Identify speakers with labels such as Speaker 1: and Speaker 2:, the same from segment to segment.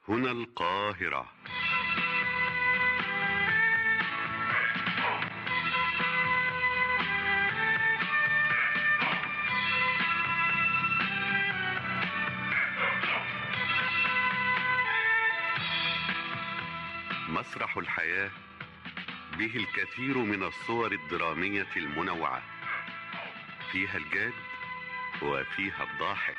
Speaker 1: هنا القاهرة مسرح الحياة به الكثير من الصور الدرامية المنوعة فيها الجاد وفيها الضاحك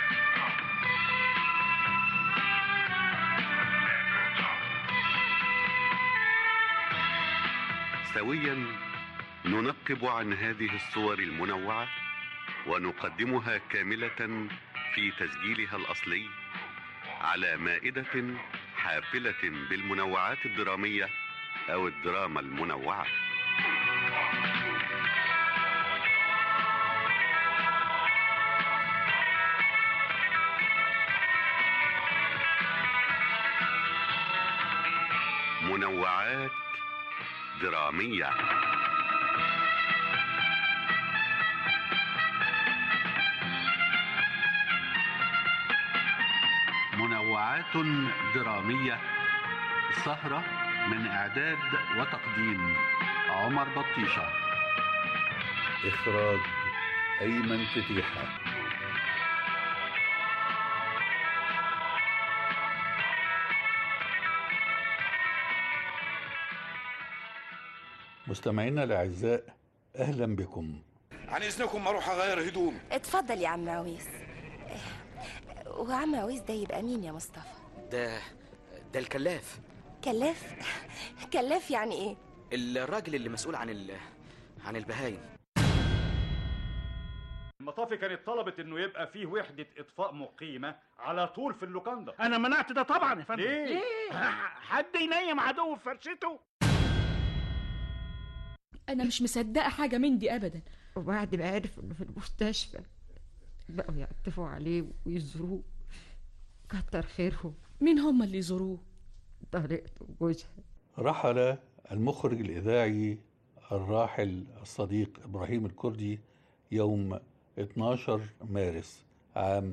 Speaker 1: سويا ننقب عن هذه الصور المنوعة ونقدمها كاملة في تسجيلها الأصلي على مائدة حافلة بالمنوعات الدرامية أو الدراما المنوعة منوعات درامية منوعات درامية سهرة من إعداد وتقديم عمر بطيشة
Speaker 2: إخراج أيمن فتيحة مستمعينا الأعزاء أهلا بكم
Speaker 3: عن اذنكم اروح اغير هدومي
Speaker 4: اتفضل يا عم عويس وعم عويس ده يبقى مين يا مصطفى
Speaker 5: ده ده الكلاف
Speaker 4: كلاف كلاف يعني ايه
Speaker 5: الراجل اللي مسؤول عن ال... عن البهايم
Speaker 6: المطافي كانت طلبت انه يبقى فيه وحدة اطفاء مقيمة على طول في اللوكاندا
Speaker 7: انا منعت ده طبعا يا فندم
Speaker 6: ليه؟
Speaker 7: ليه؟ حد ينيم عدو في فرشته
Speaker 8: انا مش مصدقه حاجه من دي ابدا
Speaker 9: وبعد ما عرف انه في المستشفى بقوا يعطفوا عليه ويزوروه كتر خيرهم
Speaker 8: مين هم اللي يزوروه
Speaker 9: طريقته وجوزها
Speaker 2: رحل المخرج الإذاعي الراحل الصديق إبراهيم الكردي يوم 12 مارس عام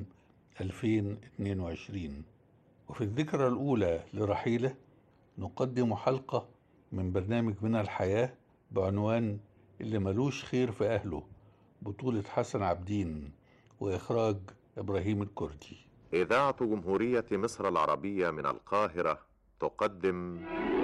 Speaker 2: 2022 وفي الذكرى الأولى لرحيله نقدم حلقة من برنامج من الحياة بعنوان اللي ملوش خير في أهله بطولة حسن عبدين وإخراج إبراهيم الكردي
Speaker 10: إذاعة جمهورية مصر العربية من القاهرة تقدم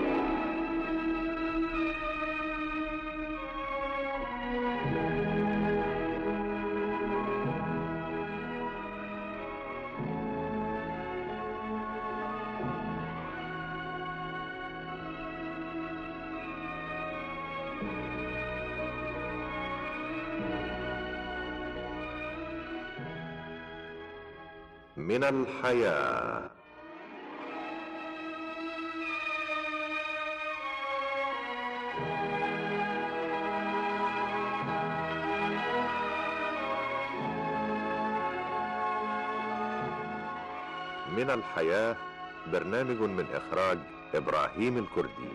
Speaker 10: من الحياة من الحياة برنامج من إخراج إبراهيم الكردي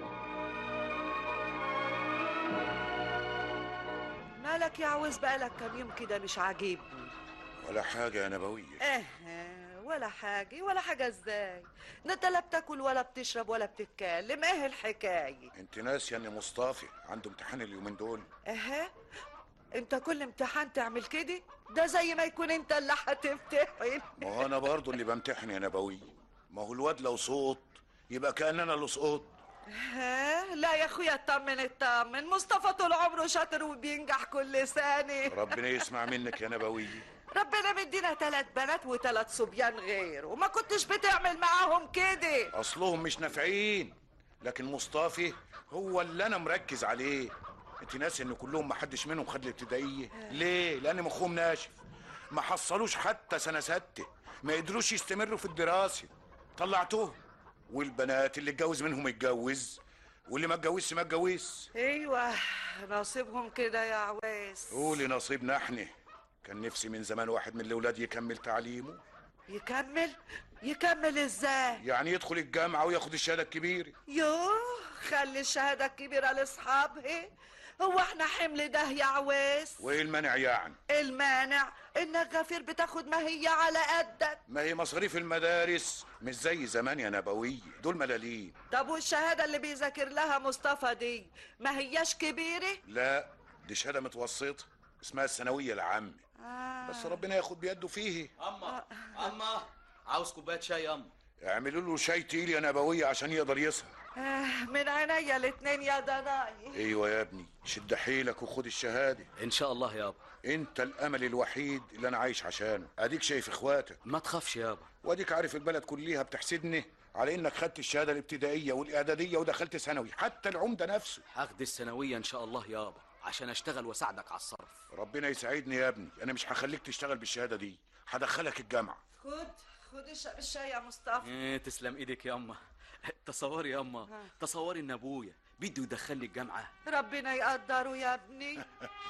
Speaker 11: مالك يا عوز بقالك كام يوم كده مش عاجبني
Speaker 3: ولا حاجة يا نبوية
Speaker 11: اه ولا حاجة ولا حاجة ازاي ده انت لا بتاكل ولا بتشرب ولا بتتكلم ايه الحكاية
Speaker 3: انت ناسية ان مصطفى عنده امتحان اليومين دول
Speaker 11: اه انت كل امتحان تعمل كده ده زي ما يكون انت اللي هتمتحن
Speaker 3: ما هو انا برضه اللي بمتحن يا نبوية ما هو الواد لو سقط يبقى كأن انا اللي سقطت
Speaker 11: ها لا يا اخويا اطمن اطمن مصطفى طول عمره شاطر وبينجح كل سنة
Speaker 3: ربنا يسمع منك يا نبوية
Speaker 11: ربنا مدينا ثلاث بنات وثلاث صبيان غير وما كنتش بتعمل معاهم كده
Speaker 3: اصلهم مش نافعين لكن مصطفى هو اللي انا مركز عليه انت ناسي ان كلهم ما حدش منهم خد الابتدائيه ليه لان مخهم ناشف ما حصلوش حتى سنه سته ما قدروش يستمروا في الدراسه طلعتوهم والبنات اللي اتجوز منهم اتجوز واللي ما اتجوزش ما اتجوزش
Speaker 11: ايوه نصيبهم كده يا عويس
Speaker 3: قولي نصيبنا احنا كان نفسي من زمان واحد من الاولاد يكمل تعليمه
Speaker 11: يكمل يكمل ازاي
Speaker 3: يعني يدخل الجامعه وياخد الشهاده الكبيره
Speaker 11: يوه خلي الشهادة الكبيرة لاصحابها هو احنا حمل ده يا عويس
Speaker 3: وايه المانع يعني
Speaker 11: المانع انك غفير بتاخد ما هي على قدك
Speaker 3: ما هي مصاريف المدارس مش زي زمان يا نبوية دول ملالين
Speaker 11: طب والشهاده اللي بيذاكر لها مصطفى دي ما هياش كبيره
Speaker 3: لا دي شهادة متوسطة اسمها الثانوية العامة
Speaker 11: آه.
Speaker 3: بس ربنا ياخد بيده فيه
Speaker 5: اما اما عاوز كوبايه شاي يا اما
Speaker 3: اعملوا له شاي تقيل يا نبوية عشان يقدر يسهر
Speaker 11: آه من عينيا الاتنين يا ضناي
Speaker 3: ايوه يا ابني شد حيلك وخد الشهادة
Speaker 5: ان شاء الله يابا
Speaker 3: انت الامل الوحيد اللي انا عايش عشانه اديك شايف اخواتك
Speaker 5: ما تخافش يابا
Speaker 3: واديك عارف البلد كلها بتحسدني على انك خدت الشهاده الابتدائيه والاعداديه ودخلت ثانوي حتى العمده نفسه
Speaker 5: هاخد الثانويه ان شاء الله يابا عشان اشتغل واساعدك على الصرف
Speaker 3: ربنا يساعدني يا ابني انا مش هخليك تشتغل بالشهاده دي هدخلك الجامعه
Speaker 11: خد خد اشرب الشاي يا مصطفى
Speaker 5: إيه تسلم ايدك يا اما تصوري يا اما تصوري ان ابويا بده يدخلني الجامعه
Speaker 11: ربنا يقدره يا ابني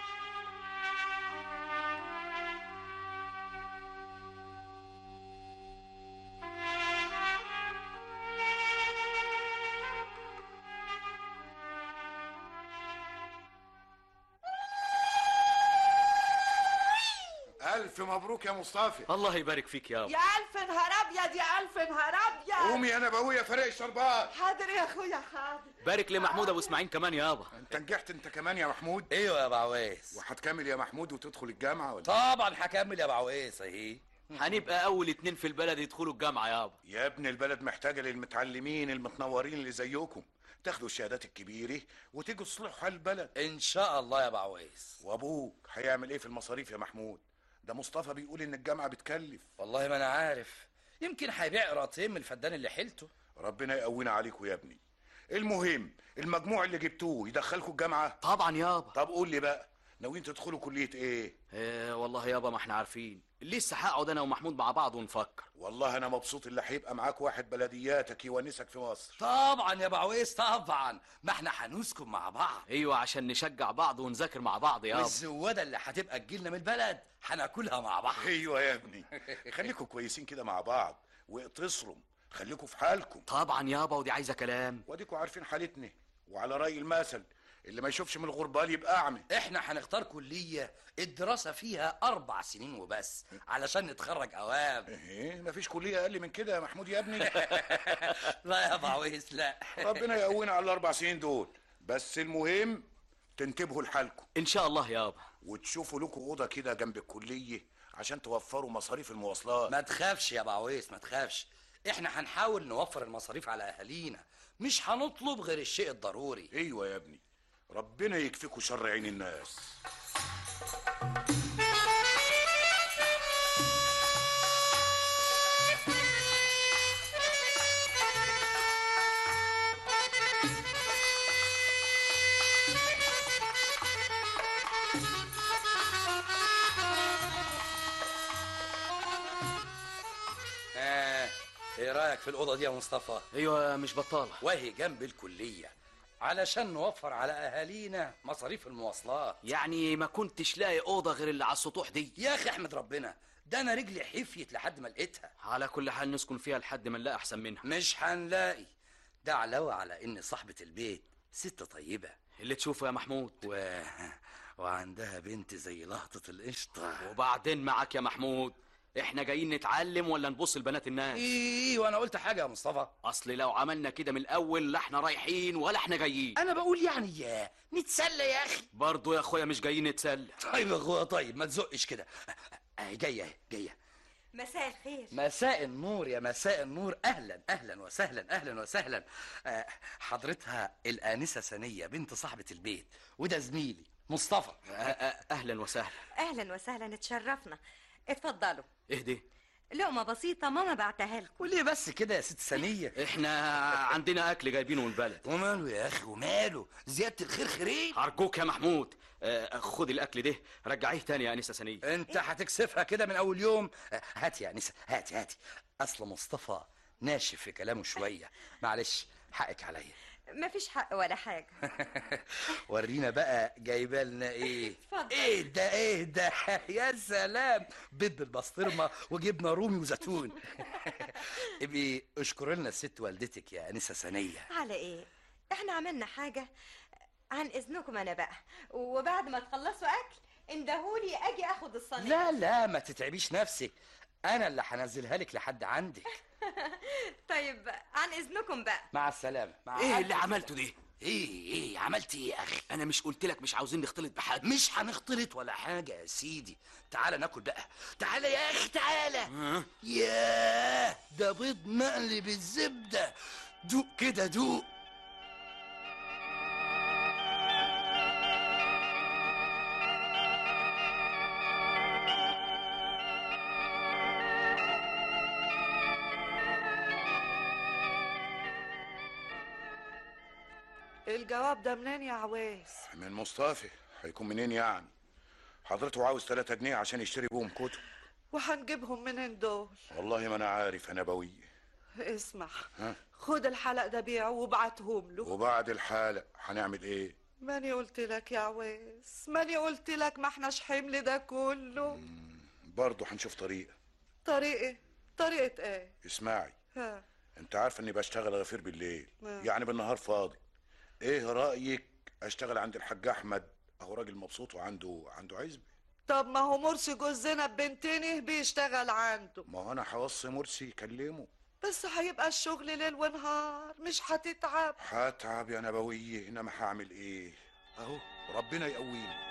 Speaker 3: الف مبروك يا مصطفى
Speaker 5: الله يبارك فيك يابا
Speaker 11: يا الف نهار ابيض يا الف نهار ابيض
Speaker 3: قومي يا نبويه فريق الشربات
Speaker 11: حاضر يا اخويا حاضر
Speaker 5: بارك لمحمود ابو اسماعيل كمان يابا
Speaker 3: انت نجحت انت كمان يا محمود
Speaker 12: ايوه يا ابو عويس
Speaker 3: وهتكمل يا محمود وتدخل الجامعه ولا
Speaker 12: طبعا هكمل يا ابو عويس اهي
Speaker 5: هنبقى اول اتنين في البلد يدخلوا الجامعه يابا
Speaker 3: يا ابن البلد محتاجه للمتعلمين المتنورين اللي زيكم تاخدوا الشهادات الكبيره وتيجوا تصلحوا حال البلد
Speaker 12: ان شاء الله يا ابو عويس
Speaker 3: وابوك هيعمل ايه في المصاريف يا محمود ده مصطفى بيقول ان الجامعه بتكلف
Speaker 12: والله ما انا عارف يمكن هيبيع قراطين من الفدان اللي حيلته
Speaker 3: ربنا يقوينا عليكم يا ابني المهم المجموع اللي جبتوه يدخلكم الجامعه
Speaker 5: طبعا يابا
Speaker 3: طب قول لي بقى ناويين تدخلوا كليه ايه
Speaker 5: إيه والله يابا ما احنا عارفين لسه هقعد انا ومحمود مع بعض ونفكر
Speaker 3: والله انا مبسوط اللي هيبقى معاك واحد بلدياتك يونسك في مصر
Speaker 12: طبعا يا ابو عويس طبعا ما احنا هنسكن مع بعض
Speaker 5: ايوه عشان نشجع بعض ونذاكر مع بعض يابا
Speaker 12: والزواده اللي هتبقى تجيلنا من البلد هناكلها مع بعض
Speaker 3: ايوه يا ابني خليكم كويسين كده مع بعض واقتصروا خليكم في حالكم
Speaker 5: طبعا يابا ودي عايزه كلام
Speaker 3: واديكوا عارفين حالتنا وعلى راي المثل اللي ما يشوفش من الغربال يبقى اعمى
Speaker 12: احنا هنختار كليه الدراسه فيها اربع سنين وبس علشان نتخرج اوام
Speaker 3: ايه مفيش كليه اقل من كده يا محمود يا ابني
Speaker 12: لا يا ابو عويس لا
Speaker 3: ربنا يقوينا على الاربع سنين دول بس المهم تنتبهوا لحالكم
Speaker 5: ان شاء الله يابا
Speaker 3: وتشوفوا لكم اوضه كده جنب الكليه عشان توفروا مصاريف المواصلات
Speaker 12: ما تخافش يا ابو عويس ما تخافش احنا هنحاول نوفر المصاريف على اهالينا مش هنطلب غير الشيء الضروري
Speaker 3: ايوه يا ابني ربنا يكفيكوا شر عين الناس
Speaker 12: آه. ايه رايك في الاوضه دي يا مصطفى
Speaker 5: ايوه مش بطاله
Speaker 12: وهي جنب الكليه علشان نوفر على اهالينا مصاريف المواصلات
Speaker 5: يعني ما كنتش لاقي اوضه غير اللي على السطوح دي
Speaker 12: يا اخي احمد ربنا ده انا رجلي حفيت لحد ما لقيتها
Speaker 5: على كل حال نسكن فيها لحد ما نلاقي احسن منها
Speaker 12: مش هنلاقي ده علاوه على ان صاحبه البيت ست طيبه
Speaker 5: اللي تشوفه يا محمود
Speaker 12: و... وعندها بنت زي لهطه القشطه
Speaker 5: وبعدين معاك يا محمود احنا جايين نتعلم ولا نبص لبنات الناس
Speaker 12: ايه وانا قلت حاجه يا مصطفى
Speaker 5: اصل لو عملنا كده من الاول لا احنا رايحين ولا احنا جايين
Speaker 12: انا بقول يعني يا نتسلى يا اخي
Speaker 5: برضه يا اخويا مش جايين نتسلى
Speaker 12: طيب يا اخويا طيب ما تزقش كده اهي جايه اهي جايه
Speaker 4: مساء الخير
Speaker 12: مساء النور يا مساء النور اهلا اهلا وسهلا اهلا وسهلا آه، حضرتها الانسه سنيه بنت صاحبه البيت وده زميلي مصطفى
Speaker 5: أ- أ- اهلا وسهلا
Speaker 13: اهلا وسهلا اتشرفنا اتفضلوا
Speaker 5: اهدي
Speaker 13: لقمه بسيطه ماما بعتها لكم
Speaker 12: وليه بس كده يا ست سنيه
Speaker 5: احنا عندنا اكل جايبينه من البلد
Speaker 12: وماله يا اخي وماله زياده الخير خيرين
Speaker 5: ارجوك يا محمود آه، خد الاكل ده رجعيه تاني يا انسه سنيه
Speaker 12: انت هتكسفها كده من اول يوم آه، هاتي يا انسه هاتي هاتي اصل مصطفى ناشف في كلامه شويه معلش حقك عليا
Speaker 13: مفيش حق ولا حاجه
Speaker 12: ورينا بقى جايبه لنا ايه
Speaker 13: اتفضل.
Speaker 12: ايه ده ايه ده يا سلام بيض بالبسطرمه وجبنه رومي وزيتون ابقي اشكر لنا الست والدتك يا انسه سنيه
Speaker 13: على ايه احنا عملنا حاجه عن اذنكم انا بقى وبعد ما تخلصوا اكل اندهولي اجي اخد الصينيه
Speaker 12: لا لا ما تتعبيش نفسك انا اللي هنزلها لك لحد عندك
Speaker 13: طيب عن اذنكم بقى
Speaker 12: مع السلامه مع
Speaker 5: ايه
Speaker 12: ألف
Speaker 5: اللي عملته ده
Speaker 12: ايه ايه عملت ايه يا اخي
Speaker 5: انا مش قلت لك مش عاوزين نختلط بحد
Speaker 12: مش هنختلط ولا حاجه يا سيدي تعالى ناكل بقى تعالى يا اخي تعالى
Speaker 5: ها؟
Speaker 12: ياه ده بيض مقلي بالزبده دوق كده دوق
Speaker 11: الجواب ده منين يا عويس
Speaker 3: من مصطفى هيكون منين يعني حضرته عاوز 3 جنيه عشان يشتري بهم كتب
Speaker 11: وهنجيبهم منين دول
Speaker 3: والله ما انا عارف انا بوي
Speaker 11: اسمع
Speaker 3: ها
Speaker 11: خد الحلق ده بيعه وابعتهم له
Speaker 3: وبعد الحالة هنعمل ايه
Speaker 11: ماني قلت لك يا عويس ماني قلت لك ما احناش حمل ده كله
Speaker 3: برضه هنشوف طريقة
Speaker 11: طريقة طريقة ايه
Speaker 3: اسمعي
Speaker 11: ها
Speaker 3: انت عارف اني بشتغل غفير بالليل
Speaker 11: آه.
Speaker 3: يعني بالنهار فاضي ايه رأيك اشتغل عند الحاج احمد اهو راجل مبسوط وعنده عنده عزبة
Speaker 11: طب ما هو مرسي جوز زينب بنتني بيشتغل عنده
Speaker 3: ما هو انا هوصي مرسي يكلمه
Speaker 11: بس هيبقى الشغل ليل ونهار مش هتتعب
Speaker 3: هتعب يا نبوية انما هعمل ايه اهو ربنا يقويني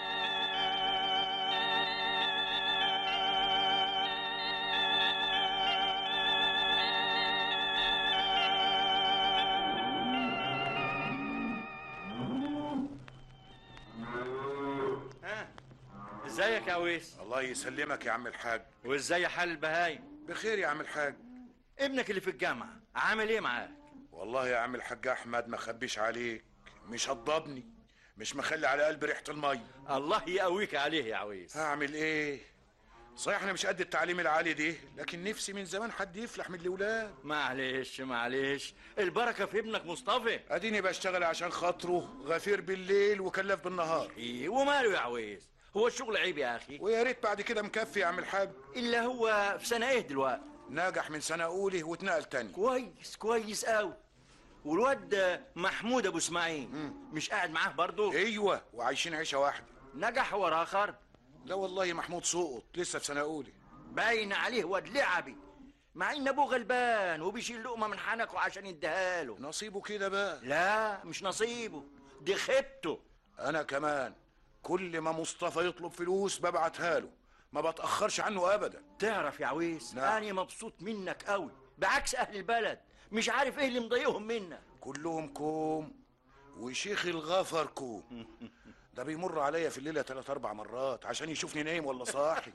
Speaker 14: ازيك يا ويس
Speaker 3: الله يسلمك يا عم الحاج
Speaker 14: وازاي حال البهايم
Speaker 3: بخير يا عم الحاج
Speaker 14: ابنك اللي في الجامعه عامل ايه معاك
Speaker 3: والله يا عم الحاج احمد ما خبيش عليك مش هضبني مش مخلي على قلبي ريحه المي
Speaker 14: الله يقويك عليه يا عويس
Speaker 3: هعمل ايه صحيح انا مش قد التعليم العالي ده لكن نفسي من زمان حد يفلح من الاولاد
Speaker 14: معلش معلش البركه في ابنك مصطفى
Speaker 3: اديني بشتغل عشان خاطره غفير بالليل وكلف بالنهار
Speaker 14: ايه وماله يا عويس هو الشغل عيب يا اخي
Speaker 3: ويا ريت بعد كده مكفي يا عم الحاج
Speaker 14: الا هو في سنه ايه دلوقتي
Speaker 3: نجح من سنه اولى واتنقل تاني
Speaker 14: كويس كويس قوي والواد محمود ابو اسماعيل مش قاعد معاه برضه
Speaker 3: ايوه وعايشين عيشه واحده
Speaker 14: نجح ورا اخر
Speaker 3: لا والله محمود سقط لسه في سنه اولى
Speaker 14: باين عليه واد لعبي مع ان ابوه غلبان وبيشيل لقمه من حنكه عشان يديها له
Speaker 3: نصيبه كده بقى
Speaker 14: لا مش نصيبه دي خيبته
Speaker 3: انا كمان كل ما مصطفى يطلب فلوس ببعتها له ما بتاخرش عنه ابدا
Speaker 14: تعرف يا عويس
Speaker 3: نعم.
Speaker 14: انا مبسوط منك قوي بعكس اهل البلد مش عارف ايه اللي مضايقهم منك
Speaker 3: كلهم كوم وشيخ الغفر كوم ده بيمر عليا في الليله ثلاث اربع مرات عشان يشوفني نايم ولا صاحي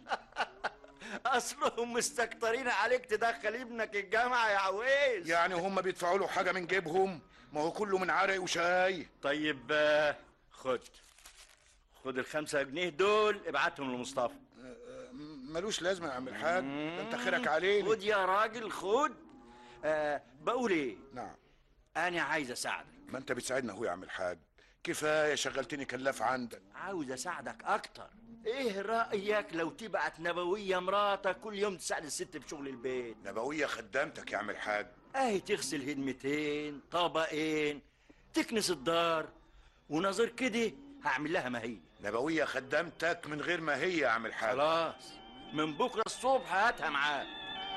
Speaker 14: اصلهم مستكترين عليك تدخل ابنك الجامعه يا عويس
Speaker 3: يعني هم بيدفعوا له حاجه من جيبهم ما هو كله من عرق وشاي
Speaker 14: طيب آه، خد خد الخمسة جنيه دول ابعتهم لمصطفى
Speaker 3: ملوش لازمه يا عم الحاج ده انت خيرك علينا
Speaker 14: خد يا راجل خد آه بقول ايه
Speaker 3: نعم
Speaker 14: انا عايز اساعدك
Speaker 3: ما انت بتساعدنا اهو يا عم الحاج كفايه شغلتني كلاف عندك
Speaker 14: عاوز اساعدك اكتر ايه رايك لو تبعت نبويه مراتك كل يوم تساعد الست في شغل البيت
Speaker 3: نبويه خدامتك يا عم الحاج
Speaker 14: اهي تغسل هدمتين طبقين تكنس الدار ونظير كده هعمل لها ماهيه
Speaker 3: نبويه خدامتك من غير ما هي يا عم الحاج
Speaker 14: خلاص من بكره الصبح هاتها معاك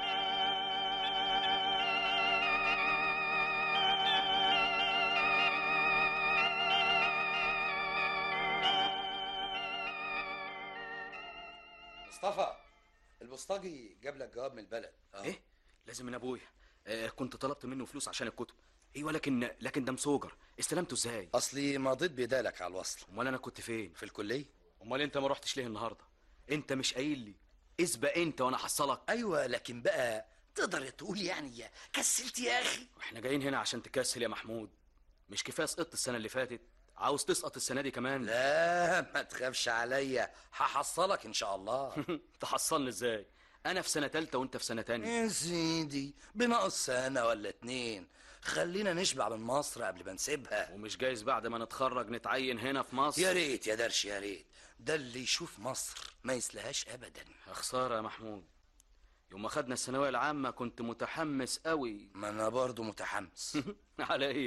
Speaker 12: مصطفى البوسطجي جاب لك جواب من البلد
Speaker 5: ايه لازم من ابويا آه كنت طلبت منه فلوس عشان الكتب ايوه لكن لكن ده مسوجر استلمته ازاي
Speaker 12: اصلي مضيت بدالك على الوصل
Speaker 5: امال انا كنت فين
Speaker 12: في الكليه
Speaker 5: امال انت ما رحتش ليه النهارده انت مش قايل لي اسبق انت وانا احصلك
Speaker 12: ايوه لكن بقى تقدر تقول يعني يا كسلت يا اخي
Speaker 5: واحنا جايين هنا عشان تكسل يا محمود مش كفايه سقطت السنه اللي فاتت عاوز تسقط السنه دي كمان
Speaker 12: لا ما تخافش عليا هحصلك ان شاء الله
Speaker 5: تحصلني ازاي انا في سنه تالتة وانت في سنه تانية
Speaker 12: يا سيدي بنقص سنه ولا اتنين خلينا نشبع من مصر قبل ما نسيبها
Speaker 5: ومش جايز بعد ما نتخرج نتعين هنا في مصر
Speaker 12: يا ريت يا درش يا ريت ده اللي يشوف مصر ما يسلهاش ابدا
Speaker 5: خساره يا محمود يوم ما خدنا الثانويه العامه كنت متحمس قوي
Speaker 12: ما انا برضو متحمس
Speaker 5: على ايه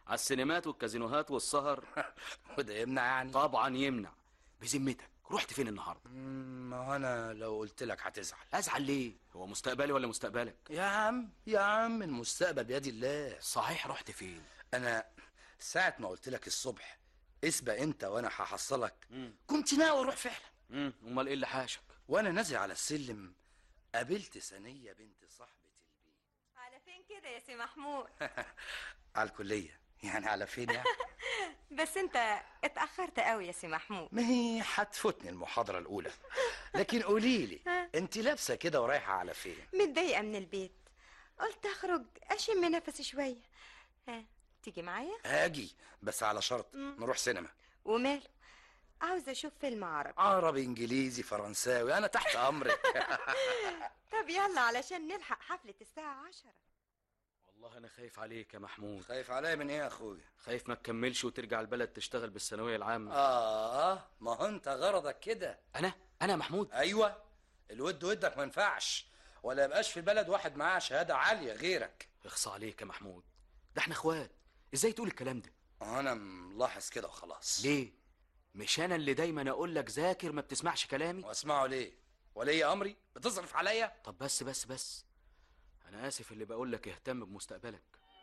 Speaker 5: على السينمات والكازينوهات والسهر
Speaker 12: وده يمنع يعني
Speaker 5: طبعا يمنع بذمتك رحت فين النهارده
Speaker 12: ما هو انا لو قلت لك هتزعل
Speaker 5: ازعل ليه هو مستقبلي ولا مستقبلك
Speaker 12: يا عم يا عم المستقبل بيد الله
Speaker 5: صحيح رحت فين
Speaker 12: انا ساعة ما قلت لك الصبح اسبق انت وانا هحصلك كنت ناوي اروح فعلا
Speaker 5: امم امال ايه اللي حاشك
Speaker 12: وانا نازل على السلم قابلت ثانية بنت صاحبة
Speaker 13: على فين كده يا سي محمود
Speaker 12: على الكلية يعني على فين يعني
Speaker 13: بس انت اتأخرت قوي يا سي محمود
Speaker 12: ما هي هتفوتني المحاضرة الأولى لكن قولي لي أنت لابسة كده ورايحة على فين؟
Speaker 13: متضايقة من البيت قلت اخرج اشم نفسي شوية ها تيجي معايا
Speaker 12: هاجي بس على شرط نروح سينما
Speaker 13: وماله عاوزة اشوف فيلم عربي
Speaker 12: عربي إنجليزي فرنساوي أنا تحت أمرك
Speaker 13: طب يلا علشان نلحق حفلة الساعة عشرة
Speaker 5: والله انا خايف عليك يا محمود
Speaker 12: خايف عليا من إيه يا أخويا؟
Speaker 5: خايف ما تكملش وترجع البلد تشتغل بالثانويه العامه
Speaker 12: آه ما هو أنت غرضك كده
Speaker 5: انا انا يا محمود
Speaker 12: أيوه الود ودك ما ينفعش ولا يبقاش في البلد واحد معاه شهادة عالية غيرك
Speaker 5: اخصى عليك يا محمود ده احنا اخوات ازاي تقول الكلام ده
Speaker 12: أنا ملاحظ كده وخلاص
Speaker 5: ليه مش انا اللي دايما اقول لك ذاكر ما بتسمعش كلامي
Speaker 12: واسمعه ليه ولي أمري بتصرف عليا
Speaker 5: طب بس بس بس انا اسف اللي بقول لك اهتم بمستقبلك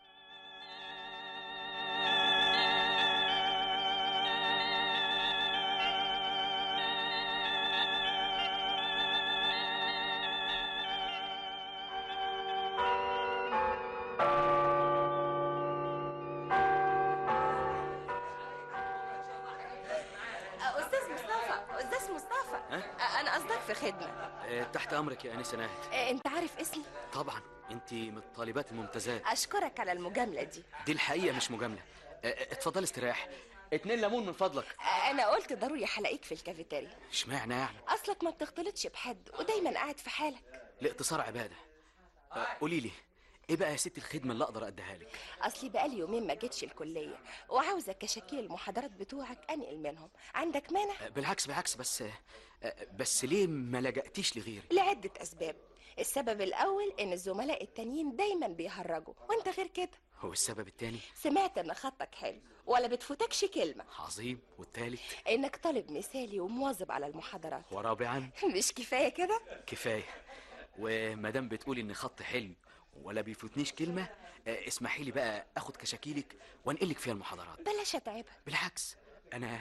Speaker 4: استاذ مصطفى استاذ مصطفى
Speaker 5: ها؟
Speaker 4: انا قصدك في خدمه
Speaker 5: اه تحت امرك يا انسه ناهد
Speaker 4: آه، انت عارف اسمي
Speaker 5: طبعا انت من الطالبات الممتازات
Speaker 4: اشكرك على المجامله دي
Speaker 5: دي الحقيقه مش مجامله اه، اه، اتفضل استريح اتنين ليمون من فضلك
Speaker 4: آه، انا قلت ضروري هلاقيك في الكافيتيريا
Speaker 5: اشمعنى يعني
Speaker 4: اصلك ما بتختلطش بحد ودايما قاعد في حالك
Speaker 5: الاقتصار عباده اه، قولي لي ايه بقى يا ست الخدمه اللي اقدر اديها لك
Speaker 4: اصلي بقالي يومين ما جيتش الكليه وعاوزه كشاكيل المحاضرات بتوعك انقل منهم عندك مانع
Speaker 5: اه، بالعكس بالعكس بس اه، اه، بس ليه ما لجأتيش لغيري
Speaker 4: لعده اسباب السبب الاول ان الزملاء التانيين دايما بيهرجوا وانت غير كده
Speaker 5: هو السبب التاني
Speaker 4: سمعت ان خطك حلو ولا بتفوتكش كلمه
Speaker 5: عظيم والتالت
Speaker 4: انك طالب مثالي ومواظب على المحاضرات
Speaker 5: ورابعا
Speaker 4: مش كفايه كده
Speaker 5: كفايه ومادام بتقولي ان خط حلو ولا بيفوتنيش كلمه اه، اسمحي لي بقى اخد كشاكيلك وانقلك فيها المحاضرات
Speaker 4: بلاش اتعبك
Speaker 5: بالعكس انا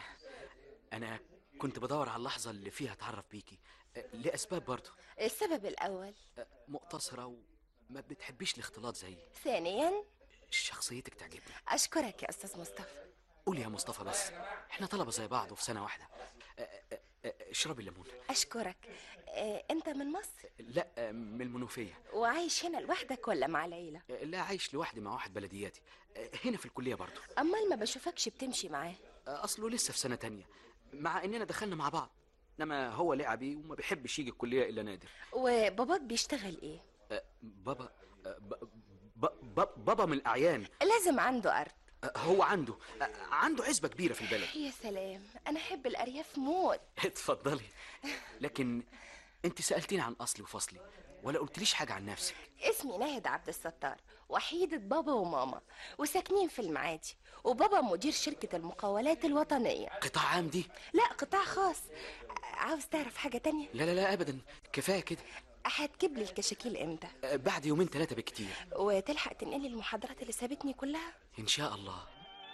Speaker 5: انا كنت بدور على اللحظه اللي فيها اتعرف بيكي اه، لاسباب برضه
Speaker 4: السبب الاول
Speaker 5: اه، مقتصره وما بتحبيش الاختلاط زيي
Speaker 4: ثانيا
Speaker 5: شخصيتك تعجبني
Speaker 4: اشكرك يا استاذ مصطفى
Speaker 5: قولي يا مصطفى بس احنا طلبه زي بعض وفي سنه واحده اه، اه، اه، اشربي الليمون
Speaker 4: اشكرك آه، انت من مصر
Speaker 5: لا اه، من المنوفيه
Speaker 4: وعايش هنا لوحدك ولا مع العيله
Speaker 5: اه، لا عايش لوحدي مع واحد بلدياتي اه، هنا في الكليه برضه
Speaker 4: امال ما بشوفكش بتمشي معاه
Speaker 5: اه، اصله لسه في سنه تانية مع اننا دخلنا مع بعض انما هو لعبي وما بيحبش يجي الكليه الا نادر
Speaker 4: وباباك بيشتغل ايه
Speaker 5: اه، بابا اه، ب- ب- ب- بابا من الاعيان
Speaker 4: لازم عنده ارض
Speaker 5: اه، هو عنده اه، عنده عزبه كبيره في البلد
Speaker 4: يا سلام انا احب الارياف موت
Speaker 5: اتفضلي لكن انت سالتيني عن اصلي وفصلي ولا قلتليش حاجه عن نفسك
Speaker 4: اسمي ناهد عبد الستار وحيدة بابا وماما وساكنين في المعادي وبابا مدير شركة المقاولات الوطنية
Speaker 5: قطاع عام دي
Speaker 4: لا قطاع خاص عاوز تعرف حاجة تانية
Speaker 5: لا لا لا ابدا كفايه كده
Speaker 4: هتجيب لي الكشاكيل امتى
Speaker 5: اه، بعد يومين ثلاثه بكتير
Speaker 4: وتلحق تنقلي المحاضرات اللي سابتني كلها
Speaker 5: ان شاء الله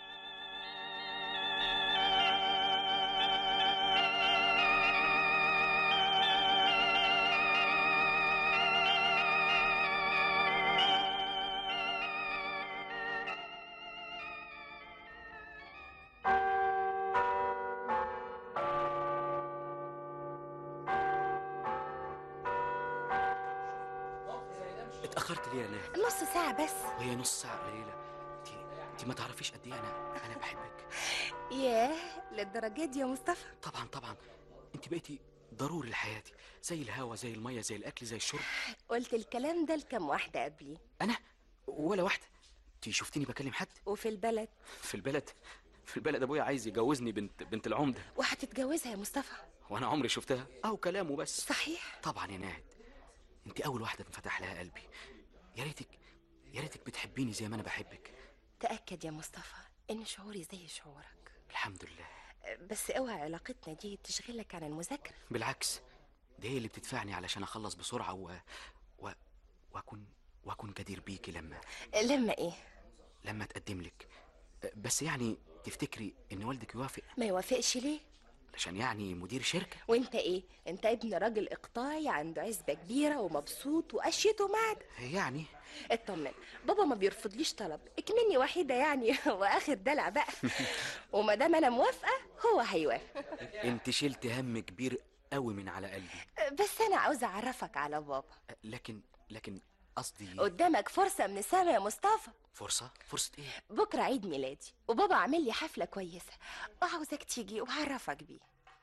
Speaker 5: اتاخرت ليه يا ناهد
Speaker 4: نص ساعة بس
Speaker 5: وهي نص ساعه قليله انت انت ما تعرفيش قد ايه انا انا بحبك
Speaker 4: ياه للدرجة دي يا مصطفى
Speaker 5: طبعا طبعا انت بقيتي ضروري لحياتي زي الهوا زي الميه زي الاكل زي الشرب
Speaker 4: قلت الكلام ده لكم واحدة قبلي
Speaker 5: انا ولا واحده انت شفتيني بكلم حد
Speaker 4: وفي البلد
Speaker 5: في البلد في البلد ابويا عايز يجوزني بنت بنت العمده
Speaker 4: وهتتجوزها يا مصطفى
Speaker 5: وانا عمري شفتها او كلامه بس
Speaker 4: صحيح
Speaker 5: طبعا يا ناهد انت اول واحده انفتح لها قلبي يا ريتك يا ريتك بتحبيني زي ما انا بحبك
Speaker 4: تأكد يا مصطفى إن شعوري زي شعورك
Speaker 5: الحمد لله
Speaker 4: بس اوعى علاقتنا دي تشغلك عن المذاكرة
Speaker 5: بالعكس دي هي اللي بتدفعني علشان اخلص بسرعه و... و... واكون واكون جدير بيكي لما
Speaker 4: لما إيه
Speaker 5: لما اتقدم لك بس يعني تفتكري ان والدك يوافق
Speaker 4: ما يوافقش ليه
Speaker 5: علشان يعني مدير شركه
Speaker 4: وانت ايه انت ابن راجل اقطاعي عنده عزبة كبيرة ومبسوط واشيته معدة
Speaker 5: يعني
Speaker 4: اطمن بابا ما بيرفضليش طلب اكمني وحيدة يعني واخر دلع بقى وما دام انا موافقة هو هيوافق
Speaker 5: انت شلت هم كبير قوي من على قلبي
Speaker 4: بس انا عاوزة اعرفك على بابا
Speaker 5: لكن لكن قصدي
Speaker 4: قدامك فرصة من السما يا مصطفى
Speaker 5: فرصه فرصه ايه
Speaker 4: بكرة عيد ميلادي وبابا عامل لي حفلة كويسة وعاوزك تيجي وهعرفك بيه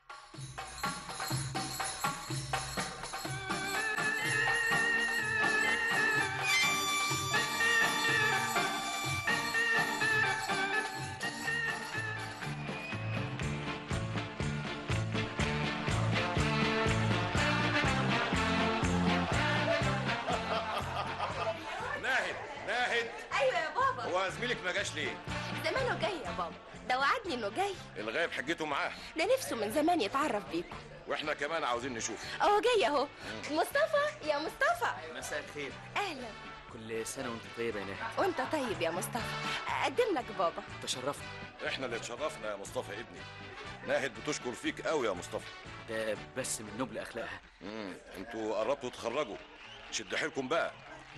Speaker 3: ناهد ناهد
Speaker 4: ايوه يا بابا
Speaker 3: هو زميلك ما جاش ليه
Speaker 4: زمانه جاي يا بابا ده وعدني انه جاي
Speaker 3: الغايب حجته معاه
Speaker 4: ده نفسه من زمان يتعرف بيكم
Speaker 3: واحنا كمان عاوزين نشوفه
Speaker 4: اهو جاي اهو مصطفى يا مصطفى
Speaker 5: مساء الخير
Speaker 4: اهلا
Speaker 5: كل سنه وانت طيبه يا نهى
Speaker 4: وانت طيب يا مصطفى اقدم لك بابا
Speaker 5: تشرفنا
Speaker 3: احنا اللي اتشرفنا يا مصطفى ابني ناهد بتشكر فيك قوي يا مصطفى
Speaker 5: ده بس من نبل اخلاقها
Speaker 3: امم انتوا قربتوا تخرجوا شد حيلكم بقى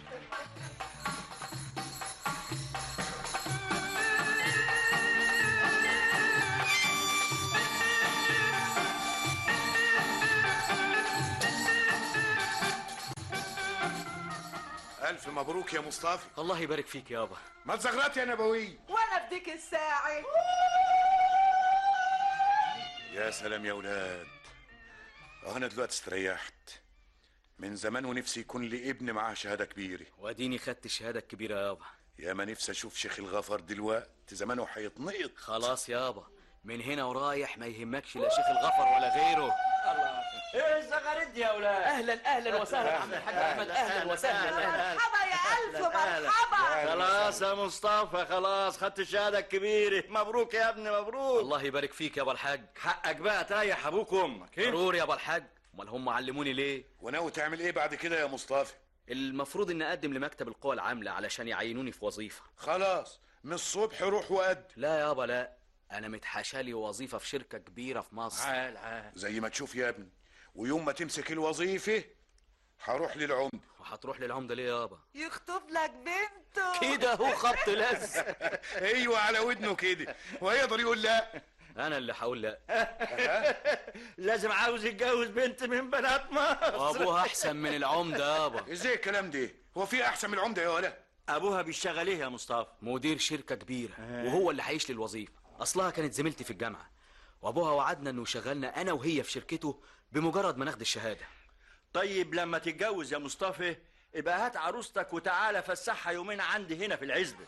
Speaker 3: ألف مبروك يا مصطفى
Speaker 5: الله يبارك فيك يابا
Speaker 3: ما تزغرط يا نبوي
Speaker 11: وانا في ديك الساعة
Speaker 3: يا سلام يا ولاد اه انا دلوقتي استريحت من زمان ونفسي يكون لي ابن معاه شهاده كبيره
Speaker 5: واديني خدت الشهاده الكبيره يابا
Speaker 3: يا ما نفسي اشوف شيخ الغفر دلوقتي زمانه هيتنقط
Speaker 5: خلاص يابا من هنا ورايح ما يهمكش لا شيخ الغفر ولا غيره
Speaker 14: ايه الزغاريد دي يا اولاد
Speaker 5: اهلا اهلا وسهلا عم الحاج احمد اهلا وسهلا اهلا
Speaker 11: مرحبا يا ألف مرحبا
Speaker 14: خلاص يا مصطفى خلاص خدت الشهاده الكبيره مبروك يا ابني مبروك
Speaker 5: الله يبارك فيك يا ابو الحاج
Speaker 14: حقك بقى تريح ابوك وامك إيه؟
Speaker 5: ضروري يا ابو الحاج امال هم علموني ليه
Speaker 3: وناوي تعمل ايه بعد كده يا مصطفى
Speaker 5: المفروض اني اقدم لمكتب القوى العامله علشان يعينوني في وظيفه
Speaker 3: خلاص من الصبح روح وقد
Speaker 5: لا يابا لا انا متحاشالي وظيفه في شركه كبيره في مصر
Speaker 14: عال عال
Speaker 3: زي ما تشوف يا ابني ويوم ما تمسك الوظيفه هروح للعمده
Speaker 5: وهتروح للعمده ليه يابا
Speaker 11: يخطب لك بنته
Speaker 5: كده هو خبط لز
Speaker 3: ايوه على ودنه كده وهيقدر يقول لا
Speaker 5: انا اللي هقول لا
Speaker 14: لازم عاوز يتجوز بنت من بنات مصر
Speaker 5: وابوها احسن من العمده يابا
Speaker 3: ازاي الكلام ده هو في احسن من العمده يا ولا
Speaker 14: ابوها بيشتغل ايه يا مصطفى
Speaker 5: مدير شركه كبيره وهو اللي هيشلي الوظيفه اصلها كانت زميلتي في الجامعه وابوها وعدنا انه يشغلنا انا وهي في شركته بمجرد ما ناخد الشهاده
Speaker 14: طيب لما تتجوز يا مصطفى يبقى هات عروستك وتعالى فسحها يومين عندي هنا في العزبه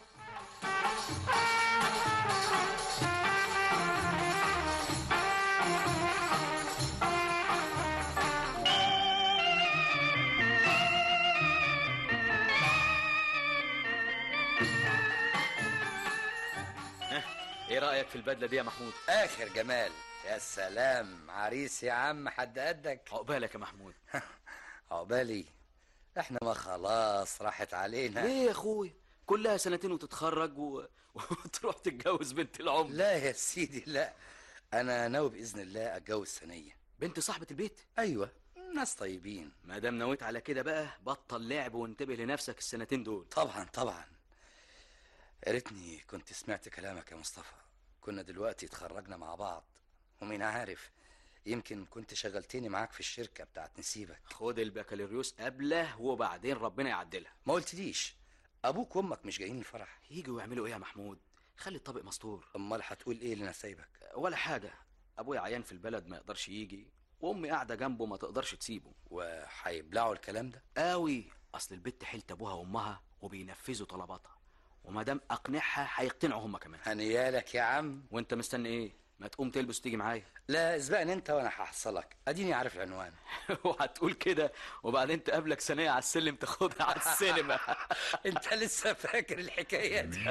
Speaker 5: ايه رايك في البدله دي يا محمود
Speaker 12: اخر جمال يا سلام عريس يا عم حد قدك
Speaker 5: عقبالك يا محمود
Speaker 12: عقبالي احنا ما خلاص راحت علينا
Speaker 5: ليه يا اخويا كلها سنتين وتتخرج و... وتروح تتجوز بنت العمر
Speaker 12: لا يا سيدي لا انا ناوي باذن الله اتجوز ثانيه
Speaker 5: بنت صاحبه البيت
Speaker 12: ايوه ناس طيبين
Speaker 5: ما دام نويت على كده بقى بطل لعب وانتبه لنفسك السنتين دول
Speaker 12: طبعا طبعا يا ريتني كنت سمعت كلامك يا مصطفى كنا دلوقتي اتخرجنا مع بعض ومين عارف يمكن كنت شغلتني معاك في الشركة بتاعت نسيبك
Speaker 5: خد البكالوريوس قبله وبعدين ربنا يعدلها
Speaker 12: ما قلتليش ابوك وامك مش جايين الفرح
Speaker 5: يجوا يعملوا ايه يا محمود خلي الطبق مستور
Speaker 12: امال هتقول ايه لنسايبك
Speaker 5: ولا حاجه ابويا عيان في البلد ما يقدرش يجي وامي قاعده جنبه ما تقدرش تسيبه
Speaker 12: وهيبلعوا الكلام ده
Speaker 5: قوي اصل البت حيلت ابوها وامها وبينفذوا طلباتها وما دام اقنعها هيقتنعوا هم كمان
Speaker 12: هنيالك يا عم
Speaker 5: وانت مستني ايه ما تقوم تلبس وتيجي معايا
Speaker 12: لا اسبقني انت وانا هحصلك اديني عارف العنوان
Speaker 5: وهتقول كده وبعدين تقابلك ثانيه على السلم تاخدها على السينما
Speaker 12: انت لسه فاكر الحكايه دي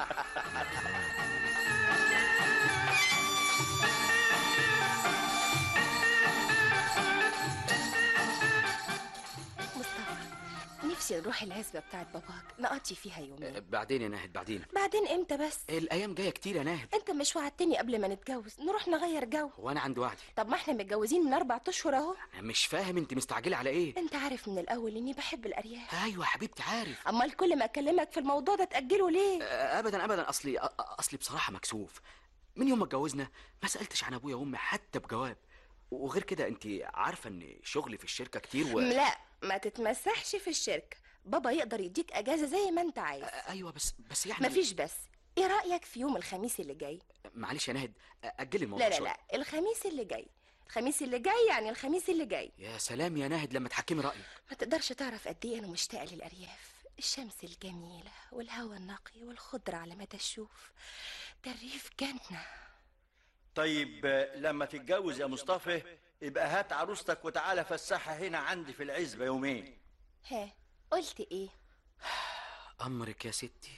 Speaker 4: مصطفى نفسي نروح العزبة بتاعت باباك نقضي فيها يومين
Speaker 5: بعدين يا ناهد بعدين
Speaker 4: بعدين امتى بس
Speaker 5: الايام جايه كتير يا ناهد
Speaker 4: انت مش وعدتني قبل ما نتجوز نروح نغير جو
Speaker 5: وانا عندي وعدي
Speaker 4: طب ما احنا متجوزين من اربع اشهر اهو
Speaker 5: أنا مش فاهم انت مستعجله على ايه
Speaker 4: انت عارف من الاول اني بحب الارياف
Speaker 5: ايوه حبيبتي عارف
Speaker 4: امال كل ما اكلمك في الموضوع ده تاجله ليه
Speaker 5: أه، ابدا ابدا اصلي أ- اصلي بصراحه مكسوف من يوم ما اتجوزنا ما سالتش عن ابويا وامي حتى بجواب وغير كده انت عارفه ان شغلي في الشركه كتير و...
Speaker 4: لا ما تتمسحش في الشركة بابا يقدر يديك اجازة زي ما انت عايز
Speaker 5: ايوه بس بس يعني
Speaker 4: مفيش بس ايه رأيك في يوم الخميس اللي جاي
Speaker 5: معلش يا ناهد اجلي الموضوع
Speaker 4: لا لا
Speaker 5: شوية.
Speaker 4: لا الخميس اللي جاي الخميس اللي جاي يعني الخميس اللي جاي
Speaker 5: يا سلام يا ناهد لما تحكمي رايك
Speaker 4: ما تقدرش تعرف قد ايه انا مشتاقه للارياف الشمس الجميله والهواء النقي والخضره على مدى الشوف ده الريف جنه
Speaker 14: طيب آه، لما تتجوز يا مصطفى يبقى هات عروستك وتعالى فسحها هنا عندي في العزبة يومين
Speaker 4: ها قلت ايه
Speaker 5: امرك يا ستي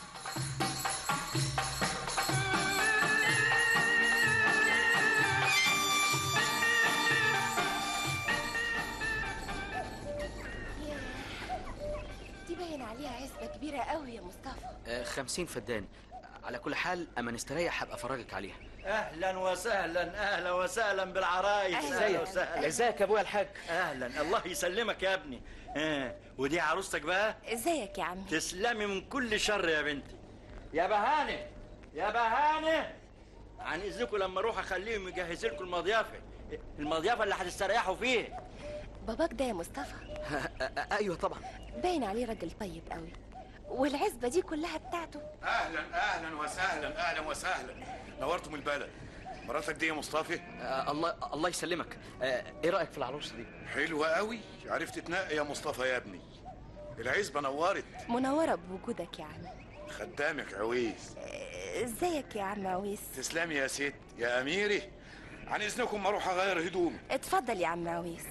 Speaker 4: دي باين عليها عزبه كبيره قوي يا مصطفى
Speaker 5: آه، خمسين فدان على كل حال اما نستريح هبقى افرجك عليها
Speaker 14: اهلا وسهلا اهلا وسهلا بالعرايس
Speaker 5: أهلاً.
Speaker 14: اهلا وسهلا
Speaker 5: ازيك يا ابويا الحاج
Speaker 14: اهلا الله يسلمك يا ابني آه. ودي عروستك بقى
Speaker 4: ازيك يا عمي
Speaker 14: تسلمي من كل شر يا بنتي يا بهانه يا بهانه عن اذنكم لما اروح اخليهم يجهزوا لكم المضيافه المضيافه اللي هتستريحوا فيها
Speaker 4: باباك ده يا مصطفى
Speaker 5: ايوه طبعا
Speaker 4: باين عليه راجل طيب قوي والعزبه دي كلها بتاعته
Speaker 3: اهلا اهلا وسهلا اهلا وسهلا نورتم البلد مراتك دي يا مصطفى
Speaker 5: آه الله الله يسلمك آه ايه رايك في العروسه دي
Speaker 3: حلوة قوي عرفت تنقي يا مصطفى يا ابني العزبة نورت
Speaker 4: منوره بوجودك يا عمي
Speaker 3: خدامك عويس
Speaker 4: ازيك يا عم عويس
Speaker 3: تسلمي يا ست يا اميري عن اذنكم اروح اغير هدومي
Speaker 4: اتفضل يا عم عويس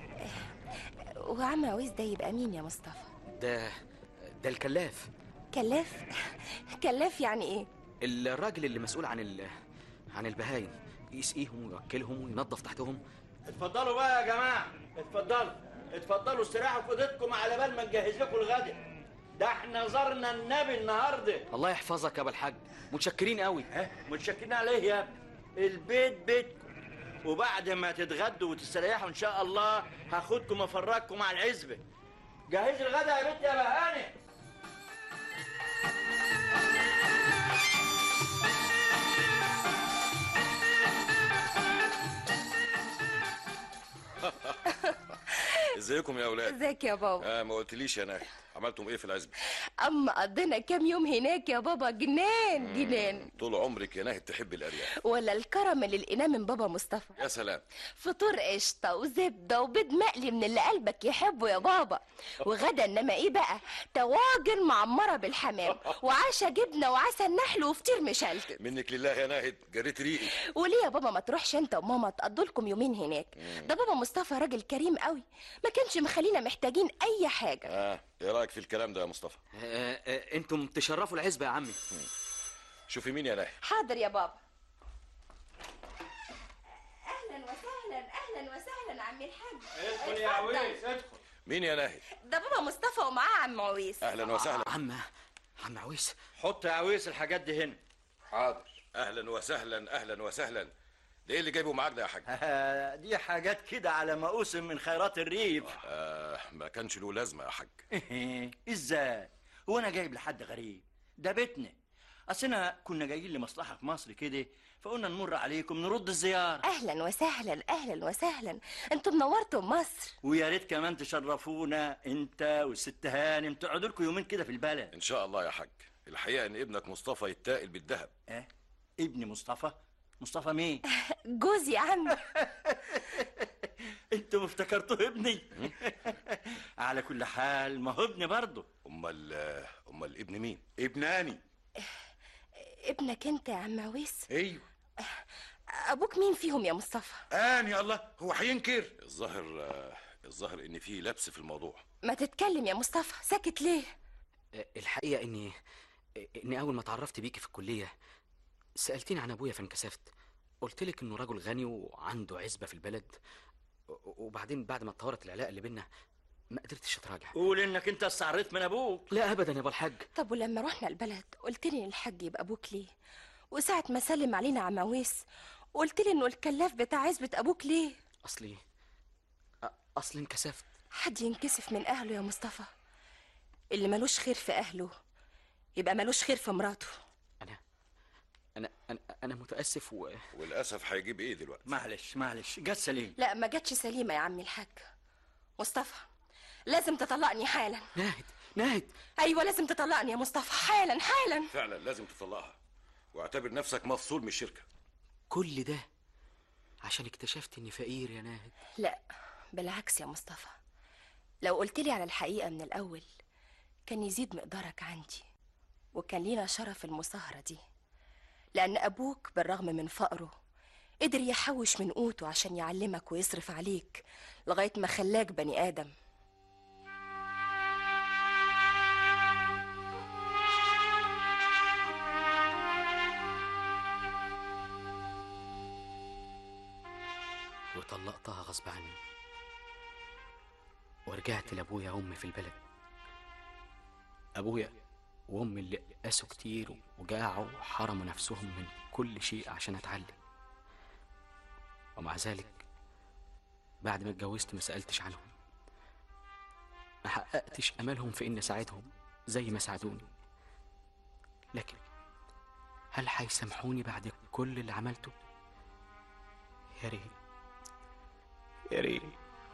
Speaker 4: وعم عويس ده يبقى مين يا مصطفى
Speaker 5: ده ده الكلاف
Speaker 4: كلاف كلاف يعني ايه
Speaker 5: الراجل اللي مسؤول عن ال... عن البهايم يسقيهم ويوكلهم وينظف تحتهم
Speaker 14: اتفضلوا بقى يا جماعه اتفضلوا اتفضلوا استراحوا في اوضتكم على بال ما نجهز لكم الغدا ده احنا زرنا النبي النهارده
Speaker 5: الله يحفظك يا ابو الحاج متشكرين قوي
Speaker 14: ها متشكرين عليه يا ابني البيت بيتكم وبعد ما تتغدوا وتستريحوا ان شاء الله هاخدكم افرجكم على العزبه جهز الغدا يا بنت يا بهاني
Speaker 15: ازيكم يا اولاد
Speaker 4: ازيك يا بابا
Speaker 15: آه ما قلتليش يا ناهي عملتم ايه في العزبه
Speaker 4: اما قضينا كام يوم هناك يا بابا جنان جنان
Speaker 15: طول عمرك يا ناهي تحب الارياف
Speaker 4: ولا الكرم اللي لقيناه من بابا مصطفى
Speaker 15: يا سلام
Speaker 4: فطور قشطه وزبده وبيض مقلي من اللي قلبك يحبه يا بابا وغدا انما ايه بقى طواجن معمره بالحمام وعشا جبنه وعسل نحل وفطير مشلتت
Speaker 15: منك لله يا ناهد جريت ريقي
Speaker 4: وليه يا بابا ما تروحش انت وماما تقضوا لكم يومين هناك ده بابا مصطفى راجل كريم قوي ما كانش مخلينا محتاجين اي حاجه
Speaker 15: اه ايه رايك في الكلام ده يا مصطفى
Speaker 5: آه آه انتم تشرفوا العزبه يا عمي
Speaker 15: شوفي مين يا ناهي
Speaker 4: حاضر يا بابا اهلا وسهلا اهلا وسهلا عمي الحاج
Speaker 14: ادخل يا
Speaker 4: اتفضل.
Speaker 14: عويس ادخل
Speaker 15: مين يا ناهي
Speaker 4: ده بابا مصطفى ومعاه عم عويس
Speaker 15: اهلا وسهلا
Speaker 5: عم عم عويس
Speaker 14: حط يا عويس الحاجات دي هنا
Speaker 15: حاضر اهلا وسهلا اهلا وسهلا ده ايه اللي جايبه معاك ده يا حاج
Speaker 14: آه، دي حاجات كده على ما اوسم من خيرات الريف
Speaker 15: آه ما كانش له لازمه يا حاج
Speaker 14: ازاي هو انا جايب لحد غريب ده بيتنا اصلنا كنا جايين لمصلحه في مصر كده فقلنا نمر عليكم نرد الزياره
Speaker 4: اهلا وسهلا اهلا وسهلا انتوا منورتوا مصر
Speaker 14: ويا ريت كمان تشرفونا انت والست هانم تقعدوا لكم يومين كده في البلد
Speaker 15: ان شاء الله يا حاج الحقيقه ان ابنك مصطفى يتاقل بالذهب
Speaker 14: اه ابني مصطفى مصطفى مين
Speaker 4: جوزي يا عم
Speaker 14: انتوا افتكرتوه ابني على كل حال ما هو ابني برضه
Speaker 15: امال امال ابن مين
Speaker 3: ابناني
Speaker 4: ابنك انت يا عم عويس
Speaker 3: ايوه
Speaker 4: ابوك مين فيهم يا مصطفى
Speaker 3: آن يا الله هو هينكر
Speaker 15: الظاهر آه، الظاهر ان في لبس في الموضوع
Speaker 4: ما تتكلم يا مصطفى ساكت ليه
Speaker 5: الحقيقة إني إني أول ما اتعرفت بيكي في الكلية سألتيني عن أبويا فانكسفت قلت لك إنه رجل غني وعنده عزبة في البلد و- وبعدين بعد ما اتطورت العلاقة اللي بينا ما قدرتش أتراجع
Speaker 14: قول انك انت استعريت من ابوك
Speaker 5: لا أبدا يا أبو الحاج
Speaker 4: طب ولما رحنا البلد قلت لي الحاج يبقى ابوك ليه وساعة ما سلم علينا عم عويس قلت لي انه الكلاف بتاع عزبة ابوك ليه
Speaker 5: أصلي أ- أصلي انكسفت
Speaker 4: حد ينكسف من اهله يا مصطفى اللي ملوش خير في اهله يبقى ملوش خير في مراته
Speaker 5: أنا أنا أنا متأسف و...
Speaker 15: وللاسف هيجيب ايه دلوقتي
Speaker 14: معلش معلش جت سليم
Speaker 4: لا ما جاتش سليمة يا عمي الحاج مصطفى لازم تطلقني حالا
Speaker 5: ناهد ناهد
Speaker 4: ايوه لازم تطلقني يا مصطفى حالا حالا
Speaker 15: فعلا لازم تطلقها واعتبر نفسك مفصول من الشركه
Speaker 5: كل ده عشان اكتشفت إني فقير يا ناهد
Speaker 4: لا بالعكس يا مصطفى لو قلت لي على الحقيقة من الأول كان يزيد مقدارك عندي وكان لينا شرف المصاهرة دي لأن أبوك بالرغم من فقره قدر يحوش من قوته عشان يعلمك ويصرف عليك لغاية ما خلاك بني آدم
Speaker 5: وطلقتها غصب عني ورجعت لأبويا وأمي في البلد أبويا وأمي اللي قاسوا كتير وجاعوا وحرموا نفسهم من كل شيء عشان أتعلم ومع ذلك بعد ما اتجوزت ما سألتش عنهم ما حققتش أملهم في إني أساعدهم زي ما ساعدوني لكن هل هيسامحوني بعد كل اللي عملته؟ يا ريت يا ريت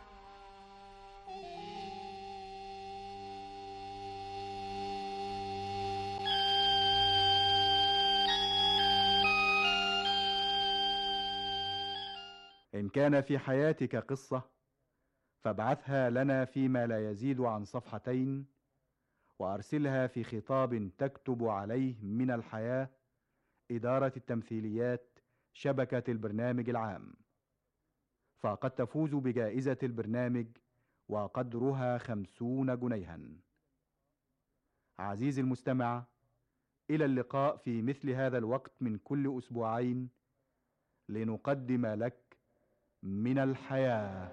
Speaker 16: إن كان في حياتك قصة فابعثها لنا فيما لا يزيد عن صفحتين وأرسلها في خطاب تكتب عليه من الحياة إدارة التمثيليات شبكة البرنامج العام فقد تفوز بجائزة البرنامج وقدرها خمسون جنيها عزيزي المستمع إلى اللقاء في مثل هذا الوقت من كل أسبوعين لنقدم لك من الحياه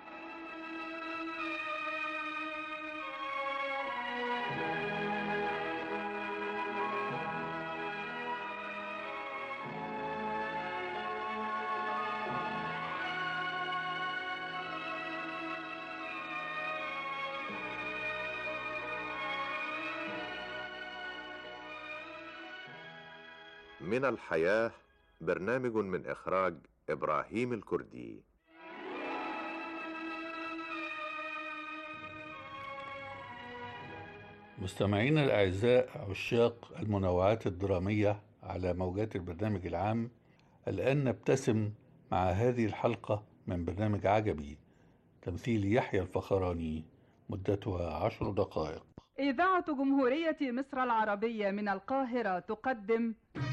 Speaker 10: من الحياة برنامج من إخراج إبراهيم الكردي
Speaker 2: مستمعينا الأعزاء عشاق المنوعات الدرامية على موجات البرنامج العام الآن نبتسم مع هذه الحلقة من برنامج عجبي تمثيل يحيى الفخراني مدتها عشر دقائق
Speaker 17: إذاعة جمهورية مصر العربية من القاهرة تقدم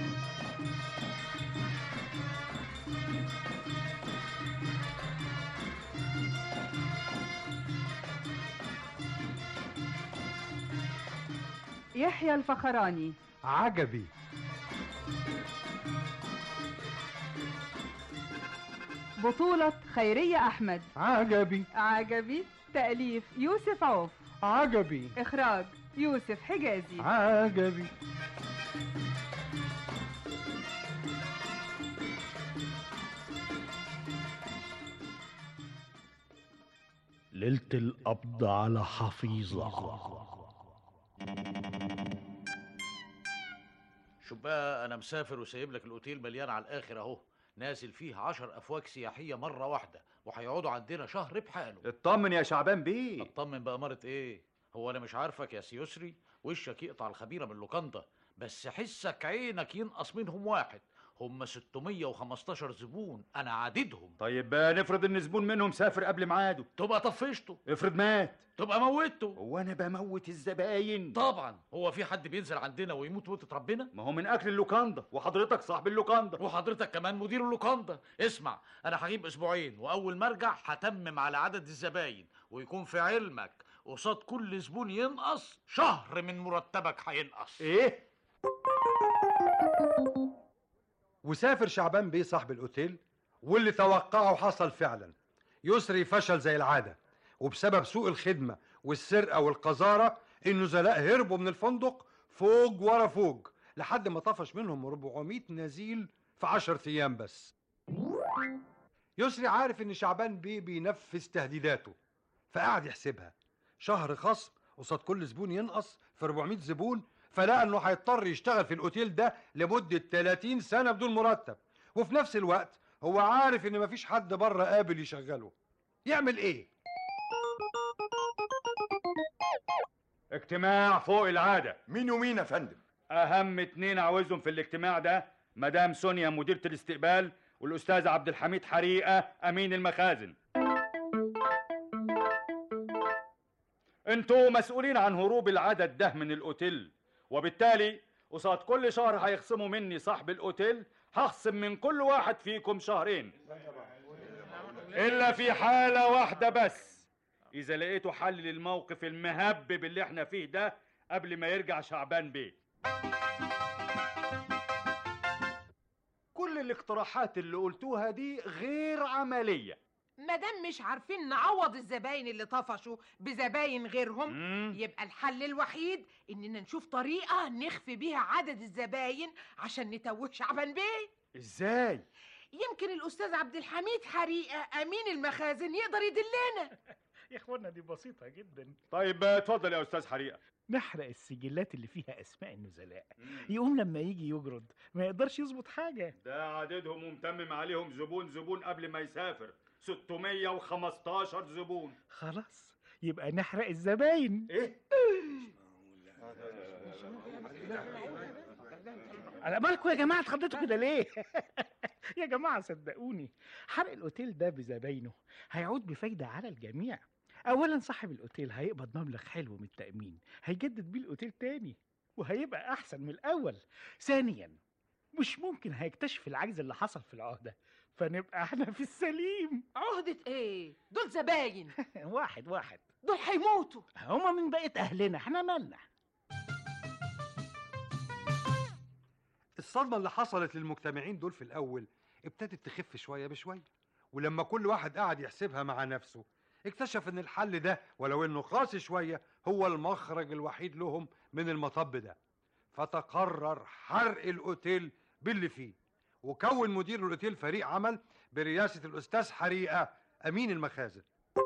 Speaker 17: يحيى الفخراني
Speaker 16: عجبي
Speaker 17: بطولة خيرية أحمد
Speaker 16: عجبي
Speaker 17: عجبي تأليف يوسف عوف
Speaker 16: عجبي
Speaker 17: إخراج يوسف حجازي
Speaker 16: عجبي
Speaker 7: ليلة القبض على حفيظة
Speaker 18: شوف بقى انا مسافر وسايب لك الاوتيل مليان على الاخر اهو نازل فيه عشر افواج سياحيه مره واحده وهيقعدوا عندنا شهر بحاله
Speaker 19: اطمن يا شعبان بيه
Speaker 18: اطمن بأمارة ايه هو انا مش عارفك يا سيسري وشك يقطع الخبيره من لوكاندا بس حسك عينك ينقص منهم واحد هم 615 زبون انا عددهم
Speaker 6: طيب آه، نفرض ان زبون منهم سافر قبل ميعاده
Speaker 18: تبقى طفشته
Speaker 6: افرض مات
Speaker 18: تبقى موته
Speaker 6: هو انا بموت الزباين
Speaker 18: طبعا هو في حد بينزل عندنا ويموت موتة ربنا
Speaker 6: ما هو من اكل اللوكاندا وحضرتك صاحب اللوكاندا
Speaker 18: وحضرتك كمان مدير اللوكاندا اسمع انا هجيب اسبوعين واول ما ارجع هتمم على عدد الزباين ويكون في علمك قصاد كل زبون ينقص شهر من مرتبك هينقص
Speaker 6: ايه
Speaker 19: وسافر شعبان بيه صاحب الاوتيل واللي توقعه حصل فعلا يسري فشل زي العاده وبسبب سوء الخدمه والسرقه والقذاره النزلاء هربوا من الفندق فوج ورا فوج لحد ما طفش منهم 400 نزيل في 10 ايام بس يسري عارف ان شعبان بيه بينفذ تهديداته فقعد يحسبها شهر خصم قصاد كل زبون ينقص في 400 زبون فلقى انه هيضطر يشتغل في الاوتيل ده لمده 30 سنه بدون مرتب وفي نفس الوقت هو عارف ان مفيش حد بره قابل يشغله يعمل ايه
Speaker 6: اجتماع فوق العاده
Speaker 20: مين ومين يا فندم
Speaker 6: اهم اتنين عاوزهم في الاجتماع ده مدام سونيا مديرة الاستقبال والاستاذ عبد الحميد حريقه امين المخازن انتوا مسؤولين عن هروب العدد ده من الاوتيل وبالتالي قصاد كل شهر هيخصموا مني صاحب الاوتيل هخصم من كل واحد فيكم شهرين الا في حاله واحده بس اذا لقيتوا حل للموقف المهبب اللي احنا فيه ده قبل ما يرجع شعبان بيه كل الاقتراحات اللي قلتوها دي غير عمليه
Speaker 21: مادام مش عارفين نعوض الزباين اللي طفشوا بزباين غيرهم
Speaker 6: مم.
Speaker 21: يبقى الحل الوحيد اننا نشوف طريقه نخفي بيها عدد الزباين عشان نتوه شعبان بيه
Speaker 6: ازاي
Speaker 21: يمكن الاستاذ عبد الحميد حريقه امين المخازن يقدر يدلنا
Speaker 7: يا اخوانا دي بسيطة جدا
Speaker 6: طيب اتفضل يا استاذ حريقه
Speaker 7: نحرق السجلات اللي فيها اسماء النزلاء يقوم لما يجي يجرد ما يقدرش يظبط حاجة
Speaker 6: ده عددهم ومتمم عليهم زبون زبون قبل ما يسافر 615 زبون
Speaker 7: خلاص يبقى نحرق الزباين
Speaker 6: ايه
Speaker 7: على بالكم يا جماعة اتخضيتوا كده ليه؟ يا جماعة صدقوني حرق الأوتيل ده بزباينه هيعود بفايدة على الجميع أولا صاحب الأوتيل هيقبض مبلغ حلو من التأمين هيجدد بيه الأوتيل تاني وهيبقى أحسن من الأول ثانيا مش ممكن هيكتشف العجز اللي حصل في العهدة فنبقى احنا في السليم
Speaker 21: عهدة ايه دول زباين
Speaker 7: واحد واحد
Speaker 21: دول هيموتوا
Speaker 7: هما من بقية أهلنا احنا مالنا
Speaker 19: الصدمة اللي حصلت للمجتمعين دول في الأول ابتدت تخف شوية بشوية ولما كل واحد قعد يحسبها مع نفسه اكتشف ان الحل ده ولو انه قاسي شوية هو المخرج الوحيد لهم من المطب ده فتقرر حرق الاوتيل باللي فيه وكون مدير الاوتيل فريق عمل برئاسة الاستاذ حريقة امين المخازن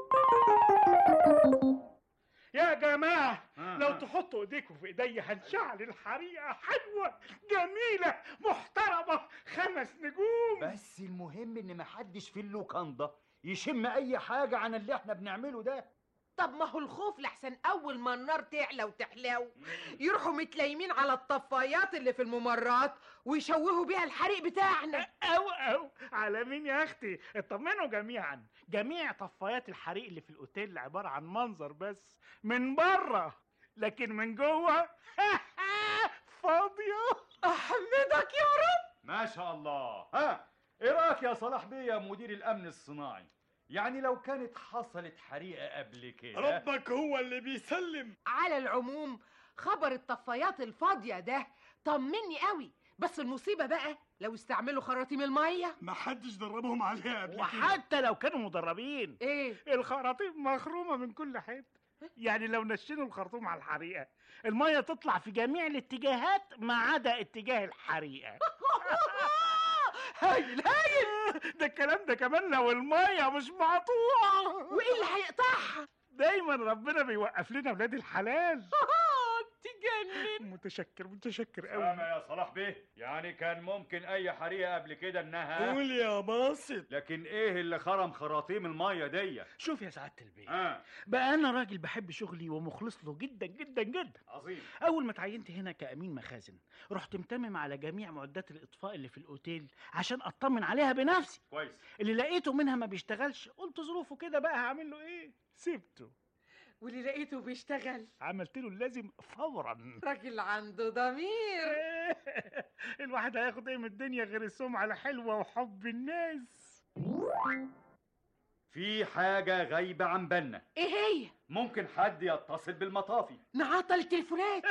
Speaker 7: يا جماعة لو تحطوا ايديكم في ايدي هنشعل الحريقة حلوة جميلة محترمة خمس نجوم
Speaker 6: بس المهم ان محدش في اللوكاندا يشم اي حاجه عن اللي احنا بنعمله ده
Speaker 21: طب ما هو الخوف لحسن اول ما النار تعلى وتحلو يروحوا متلايمين على الطفايات اللي في الممرات ويشوهوا بيها الحريق بتاعنا
Speaker 7: او او على مين يا اختي اطمنوا جميعا جميع طفايات الحريق اللي في الاوتيل عبارة عن منظر بس من بره لكن من جوه فاضية
Speaker 21: احمدك يا رب
Speaker 6: ما شاء الله ها ايه رايك يا صلاح بيه يا مدير الامن الصناعي يعني لو كانت حصلت حريقه قبل كده
Speaker 7: ربك هو اللي بيسلم
Speaker 21: على العموم خبر الطفايات الفاضية ده طمني قوي بس المصيبة بقى لو استعملوا خراطيم المية
Speaker 7: ما حدش دربهم عليها قبل
Speaker 21: كده.
Speaker 7: وحتى لو كانوا مدربين
Speaker 21: ايه
Speaker 7: الخراطيم مخرومة من كل حتة يعني لو نشنوا الخرطوم على الحريقة المية تطلع في جميع الاتجاهات ما عدا اتجاه الحريقة
Speaker 21: هايل هايل
Speaker 7: ده الكلام ده كمان لو المية مش مقطوعة
Speaker 21: وايه اللي هيقطعها
Speaker 7: دايما ربنا بيوقف لنا ولاد الحلال
Speaker 21: تجنن
Speaker 7: متشكر متشكر
Speaker 6: فاهمة
Speaker 7: قوي
Speaker 6: يا صلاح بيه يعني كان ممكن اي حريقه قبل كده انها
Speaker 7: قول
Speaker 6: يا باسط لكن ايه اللي خرم خراطيم الميه دي
Speaker 7: شوف يا سعاده البيه
Speaker 6: اه
Speaker 7: بقى انا راجل بحب شغلي ومخلص له جدا جدا جدا
Speaker 6: عظيم
Speaker 7: اول ما اتعينت هنا كامين مخازن رحت متمم على جميع معدات الاطفاء اللي في الاوتيل عشان اطمن عليها بنفسي
Speaker 6: كويس
Speaker 7: اللي لقيته منها ما بيشتغلش قلت ظروفه كده بقى هعمل له ايه سبته
Speaker 21: واللي لقيته بيشتغل
Speaker 7: عملت له اللازم فورا
Speaker 21: راجل عنده ضمير
Speaker 7: الواحد هياخد ايه من الدنيا غير السمعه الحلوه وحب الناس
Speaker 6: في حاجه غايبه عن بالنا
Speaker 21: ايه هي
Speaker 6: ممكن حد يتصل بالمطافي
Speaker 21: نعطل التليفونات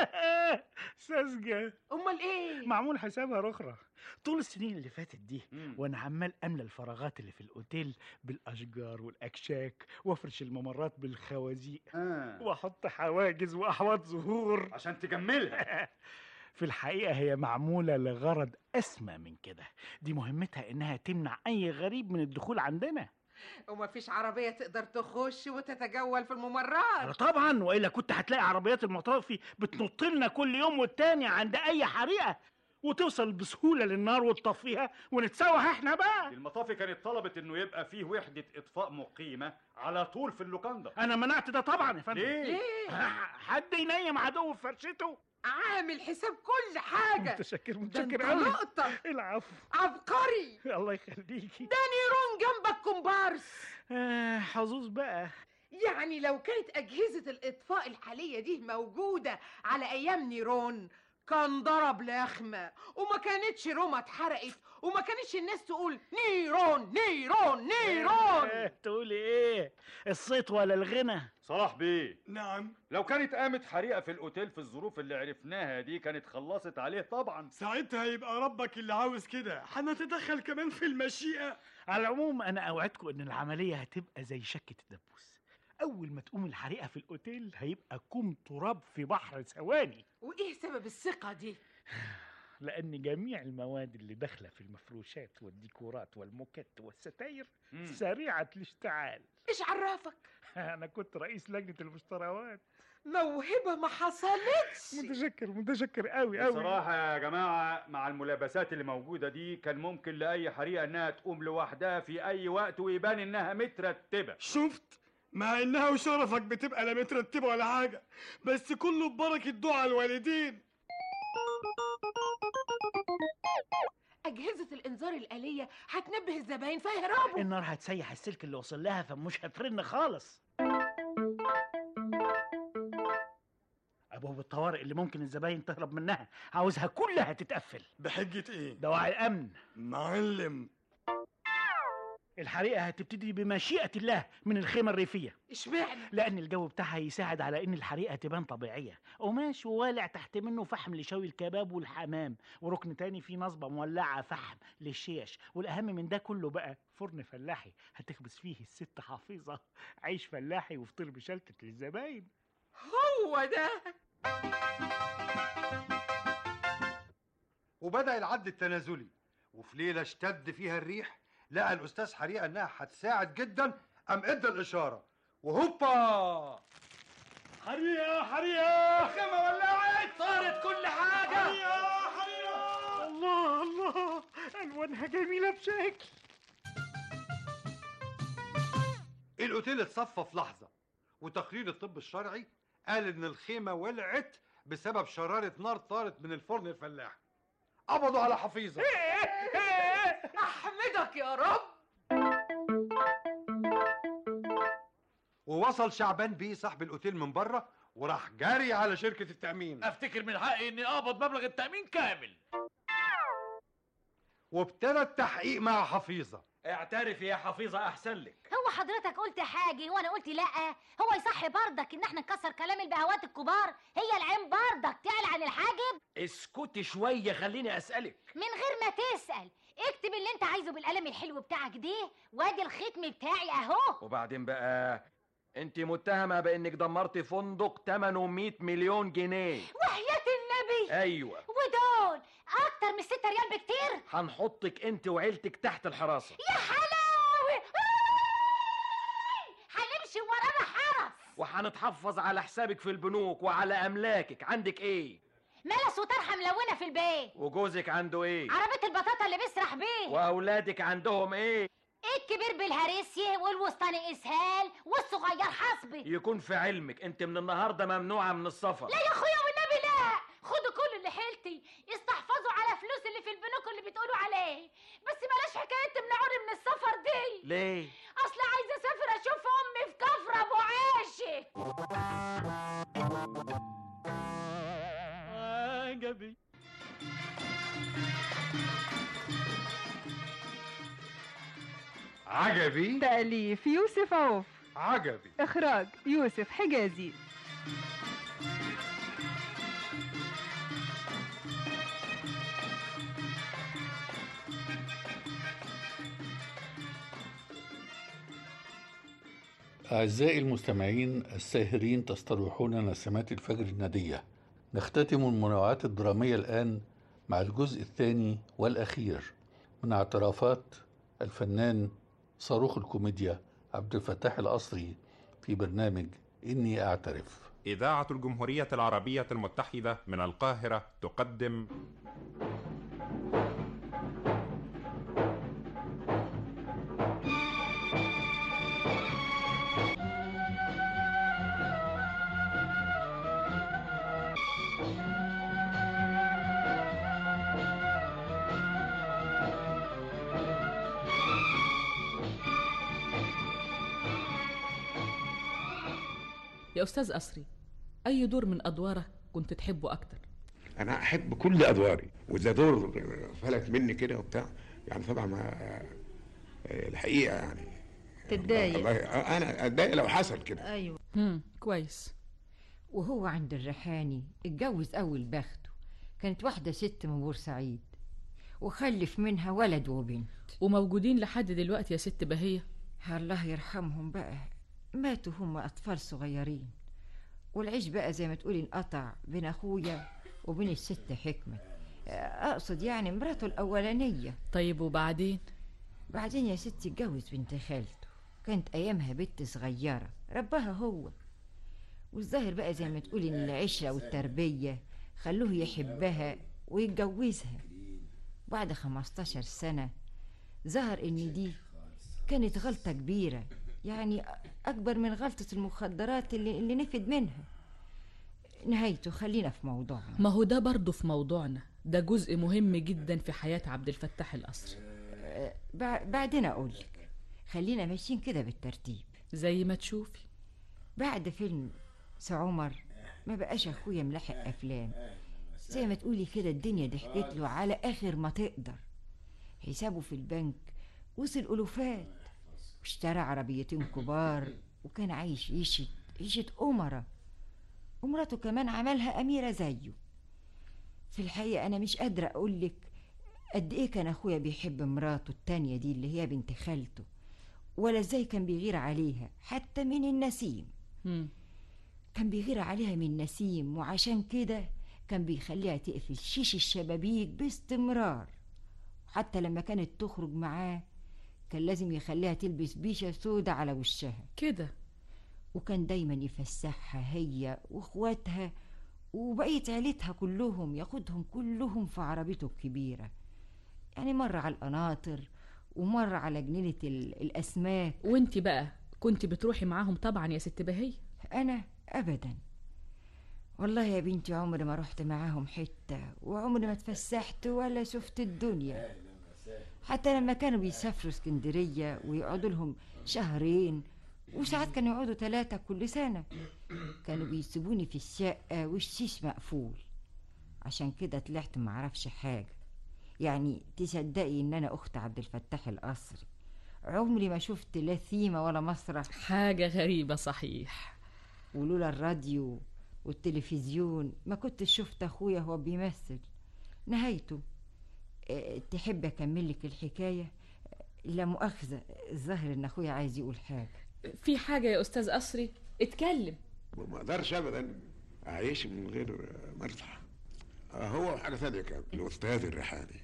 Speaker 7: ساذجه
Speaker 21: امال ايه
Speaker 7: معمول حسابها رخرة طول السنين اللي فاتت دي وانا عمال املى الفراغات اللي في الاوتيل بالاشجار والاكشاك وافرش الممرات بالخوازيق
Speaker 6: آه.
Speaker 7: واحط حواجز واحواض زهور
Speaker 6: عشان تجملها
Speaker 7: في الحقيقة هي معمولة لغرض أسمى من كده دي مهمتها إنها تمنع أي غريب من الدخول عندنا
Speaker 21: ومفيش عربية تقدر تخش وتتجول في الممرات
Speaker 7: طبعا وإلا كنت هتلاقي عربيات المطافي بتنط لنا كل يوم والتاني عند أي حريقة وتوصل بسهولة للنار وتطفيها ونتسوح احنا بقى
Speaker 6: المطافي كانت طلبت انه يبقى فيه وحده اطفاء مقيمه على طول في اللوكاندا
Speaker 7: أنا منعت ده طبعا يا فندم
Speaker 6: ليه؟
Speaker 21: ليه؟
Speaker 7: حد ينيم عدو في فرشته
Speaker 21: عامل حساب كل حاجة
Speaker 7: متشكر
Speaker 21: ده
Speaker 7: متشكر
Speaker 21: انت
Speaker 7: قوي
Speaker 21: نقطة
Speaker 7: العفو
Speaker 21: عبقري
Speaker 7: الله يخليكي
Speaker 21: ده نيرون جنبك كومبارس
Speaker 7: آه حظوظ بقى
Speaker 21: يعني لو كانت أجهزة الإطفاء الحالية دي موجودة على أيام نيرون كان ضرب لخمة وما كانتش روما اتحرقت وما كانتش الناس تقول نيرون نيرون نيرون
Speaker 7: إيه تقولي ايه الصيت ولا الغنى
Speaker 6: صلاح بيه
Speaker 20: نعم
Speaker 6: لو كانت قامت حريقه في الاوتيل في الظروف اللي عرفناها دي كانت خلصت عليه طبعا
Speaker 20: ساعتها يبقى ربك اللي عاوز كده هنتدخل كمان في المشيئة
Speaker 7: على العموم انا اوعدكم ان العمليه هتبقى زي شكه الدبوس اول ما تقوم الحريقه في الاوتيل هيبقى كوم تراب في بحر ثواني
Speaker 21: وإيه سبب الثقة دي؟
Speaker 7: لان جميع المواد اللي داخله في المفروشات والديكورات والموكات والستاير
Speaker 6: مم.
Speaker 7: سريعه الاشتعال
Speaker 21: إيش عرفك؟
Speaker 7: انا كنت رئيس لجنه المشتريات
Speaker 21: موهبة ما حصلتش
Speaker 7: متشكر متشكر قوي قوي
Speaker 6: بصراحة يا جماعة مع الملابسات اللي موجودة دي كان ممكن لأي حريقة إنها تقوم لوحدها في أي وقت ويبان إنها مترتبة
Speaker 20: شفت مع انها وشرفك بتبقى لا مترتبة ولا حاجة بس كله ببركة دعاء الوالدين
Speaker 21: أجهزة الإنذار الآلية هتنبه الزباين فيهربوا
Speaker 7: النار هتسيح السلك اللي وصل لها فمش هترن خالص ابواب الطوارئ اللي ممكن الزباين تهرب منها عاوزها كلها تتقفل
Speaker 20: بحجة ايه
Speaker 7: دواعي الامن
Speaker 20: معلم
Speaker 7: الحريقه هتبتدي بمشيئه الله من الخيمه الريفيه
Speaker 21: اشمعنى
Speaker 7: لان الجو بتاعها يساعد على ان الحريقه تبان طبيعيه قماش والع تحت منه فحم لشوي الكباب والحمام وركن تاني فيه نصبه مولعه فحم للشيش والاهم من ده كله بقى فرن فلاحي هتخبز فيه الست حافظه عيش فلاحي وفطير مشلتت للزباين
Speaker 21: هو ده
Speaker 19: وبدأ العد التنازلي وفي ليلة اشتد فيها الريح لقى الأستاذ حريقة إنها هتساعد جدا أم إدى الإشارة وهوبا
Speaker 20: حريقة حريقة
Speaker 14: خيمة ولعت صارت كل حاجة
Speaker 20: حريقة حريقة
Speaker 7: الله الله الوانها جميله بشكل
Speaker 19: الأوتيل اتصفى في لحظة وتقرير الطب الشرعي قال إن الخيمة ولعت بسبب شرارة نار طارت من الفرن الفلاحي قبضوا على حفيظة
Speaker 21: أحمدك يا رب
Speaker 19: ووصل شعبان بيه صاحب الأوتيل من بره وراح جاري على شركة التأمين
Speaker 18: افتكر من حقي اني اقبض مبلغ التأمين كامل
Speaker 19: وابتدى التحقيق مع حفيظة
Speaker 18: اعترف يا حفيظة احسن لك
Speaker 22: هو حضرتك قلت حاجة وانا قلت لا هو يصح برضك ان احنا نكسر كلام البهوات الكبار هي العين برضك تعلى عن الحاجب
Speaker 14: اسكتي شوية خليني أسألك
Speaker 22: من غير ما تسأل اكتب اللي انت عايزه بالقلم الحلو بتاعك ده وادي الختم بتاعي اهو
Speaker 14: وبعدين بقى انت متهمة بانك دمرتي فندق ثمنه 100 مليون جنيه
Speaker 22: وحياة النبي
Speaker 14: ايوه
Speaker 22: ودول اكتر من 6 ريال بكتير
Speaker 14: هنحطك انت وعيلتك تحت الحراسة
Speaker 22: يا حلاوة آي! هنمشي ورانا حرس
Speaker 1: وهنتحفظ على حسابك في البنوك وعلى املاكك عندك ايه
Speaker 22: ملس وطرحه ملونه في البيت
Speaker 1: وجوزك عنده ايه
Speaker 22: عربيه البطاطا اللي بيسرح بيه
Speaker 1: واولادك عندهم ايه
Speaker 22: الكبير بالهريسيه والوسطاني اسهال والصغير حصبي
Speaker 1: يكون في علمك انت من النهارده ممنوعه من السفر
Speaker 22: لا يا اخويا والنبي لا خدوا كل اللي حيلتي استحفظوا على فلوس اللي في البنوك اللي بتقولوا عليه بس بلاش حكايه تمنعوني من السفر دي
Speaker 1: ليه
Speaker 22: اصل عايزه اسافر اشوف امي في كفر ابو عاشق
Speaker 1: عجبي
Speaker 19: عجبي
Speaker 17: تأليف يوسف عوف
Speaker 19: عجبي
Speaker 17: إخراج يوسف حجازي
Speaker 2: أعزائي المستمعين الساهرين تستروحون نسمات الفجر الندية نختتم المنوعات الدرامية الآن مع الجزء الثاني والأخير من اعترافات الفنان صاروخ الكوميديا عبد الفتاح القصري في برنامج إني أعترف
Speaker 8: إذاعة الجمهورية العربية المتحدة من القاهرة تقدم
Speaker 23: يا أستاذ أسري أي دور من أدوارك كنت تحبه أكتر
Speaker 24: انا احب كل ادواري واذا دور فلت مني كده وبتاع يعني طبعا ما الحقيقه يعني
Speaker 9: تتضايق
Speaker 24: الله انا اتضايق لو حصل كده
Speaker 9: ايوه
Speaker 23: امم كويس
Speaker 9: وهو عند الريحاني اتجوز اول بخته كانت واحده ست من بورسعيد وخلف منها ولد وبنت
Speaker 23: وموجودين لحد دلوقتي يا ست بهية
Speaker 9: الله يرحمهم بقى ماتوا هم اطفال صغيرين والعيش بقى زي ما تقولي انقطع بين اخويا وبين الست حكمة اقصد يعني مراته الاولانيه
Speaker 23: طيب وبعدين
Speaker 9: بعدين يا ستي اتجوز بنت خالته كانت ايامها بنت صغيره ربها هو والظاهر بقى زي ما تقولي ان العشره والتربيه خلوه يحبها ويتجوزها بعد 15 سنه ظهر ان دي كانت غلطه كبيره يعني اكبر من غلطه المخدرات اللي, اللي نفد منها نهايته خلينا في موضوعنا
Speaker 23: ما هو ده برضه في موضوعنا ده جزء مهم جدا في حياة عبد الفتاح القصري
Speaker 9: بع- بعدين اقولك خلينا ماشيين كده بالترتيب
Speaker 23: زي ما تشوفي
Speaker 9: بعد فيلم سعمر ما بقاش اخويا ملاحق افلام زي ما تقولي كده الدنيا ضحكت له على اخر ما تقدر حسابه في البنك وصل الوفات واشترى عربيتين كبار وكان عايش عيشة عيشة أمرة ومراته كمان عملها أميرة زيه في الحقيقة أنا مش قادرة أقولك قد إيه كان أخويا بيحب مراته التانية دي اللي هي بنت خالته ولا إزاي كان بيغير عليها حتى من النسيم
Speaker 23: مم.
Speaker 9: كان بيغير عليها من نسيم وعشان كده كان بيخليها تقفل شيش الشبابيك باستمرار حتى لما كانت تخرج معاه كان لازم يخليها تلبس بيشة سودة على وشها
Speaker 23: كده
Speaker 9: وكان دايما يفسحها هي واخواتها وبقية عيلتها كلهم ياخدهم كلهم في عربيته الكبيرة يعني مرة على القناطر ومرة على جنينة ال- الأسماك
Speaker 23: وانت بقى كنت بتروحي معاهم طبعا يا ست بهية
Speaker 9: أنا أبدا والله يا بنتي عمري ما رحت معاهم حتة وعمري ما اتفسحت ولا شفت الدنيا حتى لما كانوا بيسافروا اسكندرية ويقعدوا لهم شهرين وساعات كانوا يقعدوا ثلاثة كل سنة كانوا بيسيبوني في الشقة والشيش مقفول عشان كده طلعت معرفش حاجة يعني تصدقي ان انا اخت عبد الفتاح القصري عمري ما شفت لا ثيمة ولا مسرح
Speaker 23: حاجة غريبة صحيح
Speaker 9: ولولا الراديو والتلفزيون ما كنت شفت اخويا هو بيمثل نهايته اه، تحب اكمل لك الحكايه لا مؤاخذه الظاهر ان اخويا عايز يقول حاجه
Speaker 23: في حاجة يا أستاذ قصري اتكلم
Speaker 24: ما اقدرش ابدا اعيش من غير مرتح هو حاجه ثانيه كمان الاستاذ الريحاني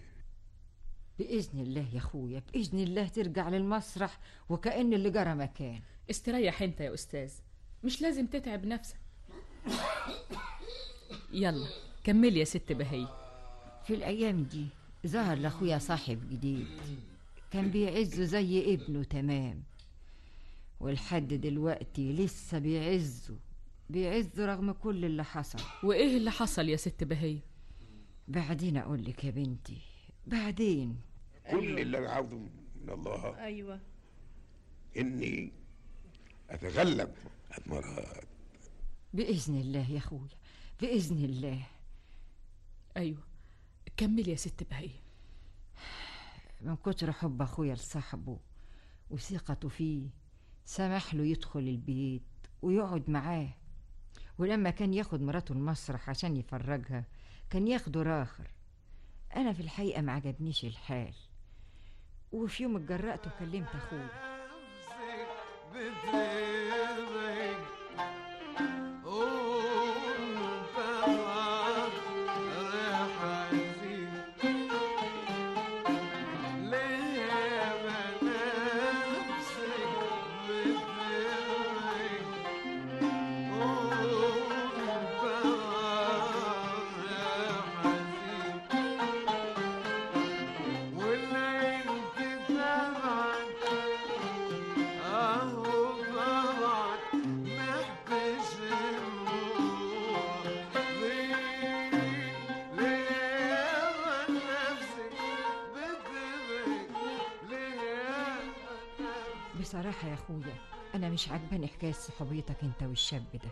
Speaker 9: باذن الله يا اخويا باذن الله ترجع للمسرح وكأن اللي جرى مكان
Speaker 23: استريح انت يا أستاذ مش لازم تتعب نفسك يلا كملي يا ست بهية
Speaker 9: في الأيام دي ظهر لأخويا صاحب جديد كان بيعزه زي ابنه تمام ولحد دلوقتي لسه بيعزه بيعزه رغم كل اللي حصل
Speaker 23: وايه اللي حصل يا ست بهية
Speaker 9: بعدين أقول لك يا بنتي بعدين
Speaker 24: كل اللي انا عاوزه من الله
Speaker 3: ايوه
Speaker 24: اني اتغلب على المرض
Speaker 9: بإذن الله يا أخويا بإذن الله
Speaker 23: أيوة كملي يا ست بهية
Speaker 9: من كتر حب أخويا لصاحبه وثقته فيه سمح له يدخل البيت ويقعد معاه ولما كان ياخد مراته المسرح عشان يفرجها كان ياخده راخر أنا في الحقيقة ما عجبنيش الحال وفي يوم اتجرأت وكلمت أخويا بصراحة يا أخويا أنا مش عجباني حكاية صحوبيتك أنت والشاب ده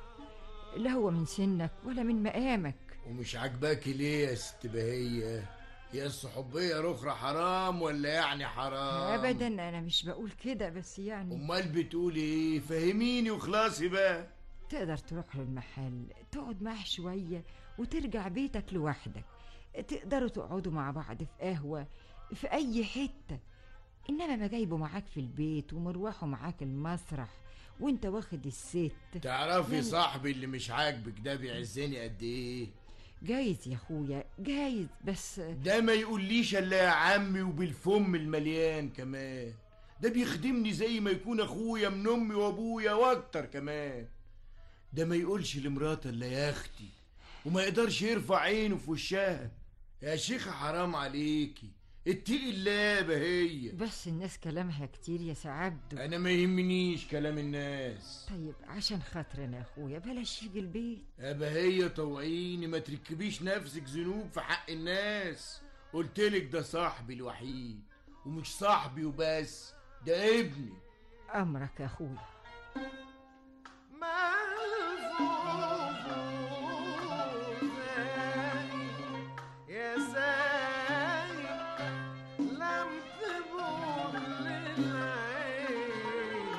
Speaker 9: لا هو من سنك ولا من مقامك
Speaker 11: ومش عاجباكي ليه يا ست بهية هي الصحوبية الأخرى حرام ولا يعني حرام
Speaker 9: أبدا أنا مش بقول كده بس يعني
Speaker 11: أمال بتقولي إيه فهميني وخلاصي بقى
Speaker 9: تقدر تروح له المحل تقعد معاه شوية وترجع بيتك لوحدك تقدروا تقعدوا مع بعض في قهوة في أي حتة إنما ما جايبه معاك في البيت ومروحه معاك المسرح وانت واخد الست
Speaker 11: تعرفي
Speaker 9: يعني-
Speaker 11: صاحبي اللي مش عاجبك ده بيعزني قد إيه
Speaker 9: جايز يا أخويا جايز بس
Speaker 11: ده ما يقوليش الا يا عمي وبالفم المليان كمان ده بيخدمني زي ما يكون اخويا من امي وابويا واكتر كمان ده ما يقولش لمراته الا يا اختي وما يقدرش يرفع عينه في وشها يا شيخة حرام عليكي اتقي الله بهية
Speaker 9: بس الناس كلامها كتير يا سعبدو
Speaker 11: انا ما يهمنيش كلام الناس
Speaker 9: طيب عشان خاطرنا يا أخويا بلاش يجي البيت
Speaker 11: يا بهية طوعيني ما تركبيش نفسك ذنوب في حق الناس قلتلك ده صاحبي الوحيد ومش صاحبي وبس ده ابني
Speaker 9: أمرك يا أخويا
Speaker 12: يا سايب لم تبور للعين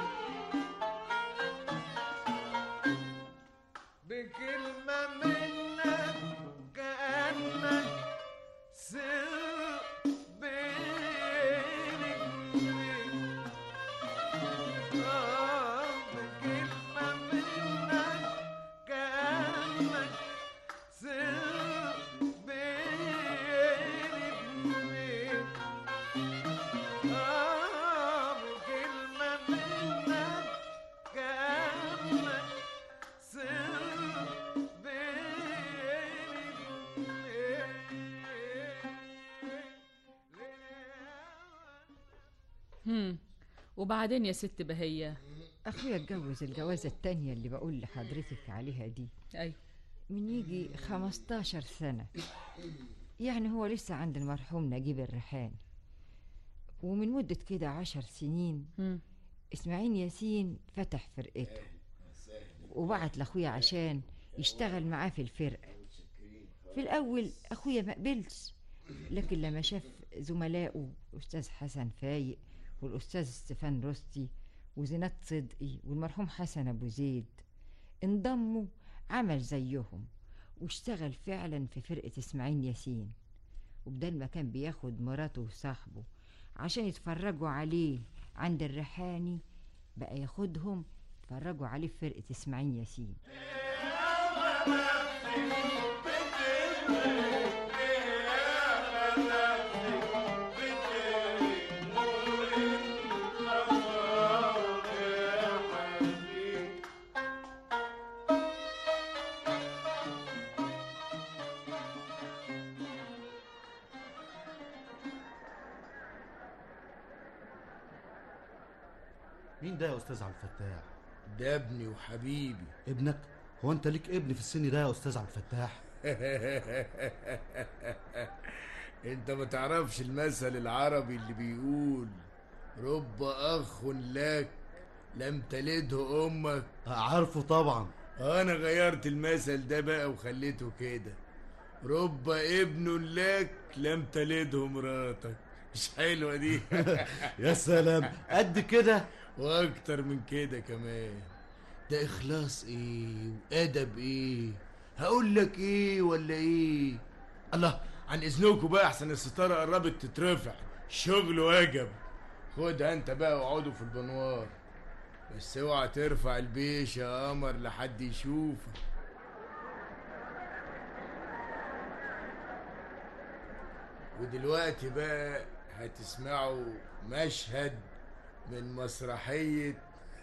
Speaker 12: بكلمة منك كأنك سر بيني وبين آه بكلمة منك كأنك سر بيني وبين آه بكلمة منك كأنك سر
Speaker 23: هم. وبعدين يا ست بهية
Speaker 9: أخويا اتجوز الجوازة التانية اللي بقول لحضرتك عليها دي
Speaker 23: أيوة
Speaker 9: من يجي 15 سنة يعني هو لسه عند المرحوم نجيب الريحاني ومن مدة كده عشر سنين إسماعيل ياسين فتح فرقته وبعت لأخويا عشان يشتغل معاه في الفرقة في الأول أخويا ما قبلش لكن لما شاف زملائه الأستاذ حسن فايق والأستاذ ستيفان روستي وزينات صدقي والمرحوم حسن أبو زيد انضموا عمل زيهم واشتغل فعلا في فرقة إسماعيل ياسين وبدل ما كان بياخد مراته وصاحبه عشان يتفرجوا عليه عند الريحاني بقى ياخدهم يتفرجوا عليه في فرقة إسماعيل ياسين
Speaker 3: مين ده يا استاذ عبد الفتاح
Speaker 11: ده ابني وحبيبي
Speaker 3: ابنك هو انت ليك ابن في السن ده يا استاذ عبد الفتاح
Speaker 11: انت ما تعرفش المثل العربي اللي بيقول رب اخ لك لم تلده امك
Speaker 3: عارفه طبعا
Speaker 11: انا غيرت المثل ده بقى وخليته كده رب ابن لك لم تلده مراتك مش حلوه دي
Speaker 3: يا سلام قد كده
Speaker 11: واكتر من كده كمان ده اخلاص ايه وادب ايه هقول لك ايه ولا ايه الله عن اذنكم بقى احسن الستاره قربت تترفع الشغل وجب خدها انت بقى واقعدوا في البنوار بس اوعى ترفع البيش يا قمر لحد يشوفك ودلوقتي بقى هتسمعوا مشهد من مسرحية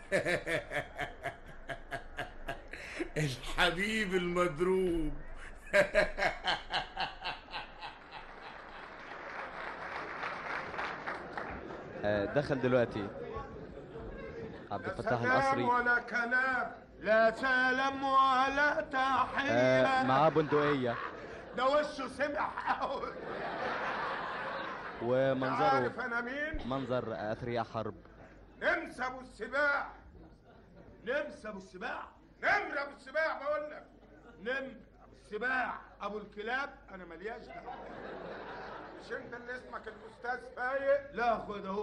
Speaker 11: الحبيب المضروب
Speaker 4: آه، دخل دلوقتي عبد الفتاح القصري
Speaker 12: ولا كلام لا سلام ولا تحية
Speaker 4: آه، معاه بندقية
Speaker 12: ده وشه سمح قوي
Speaker 4: ومنظره
Speaker 12: عارف انا مين؟
Speaker 4: منظر أثرياء حرب
Speaker 12: نمسى ابو السباع نمسى ابو السباع نمر ابو السباع بقول لك نمر ابو السباع ابو الكلاب انا ملياش دعوه مش انت اللي اسمك الاستاذ فايق لا خد اهو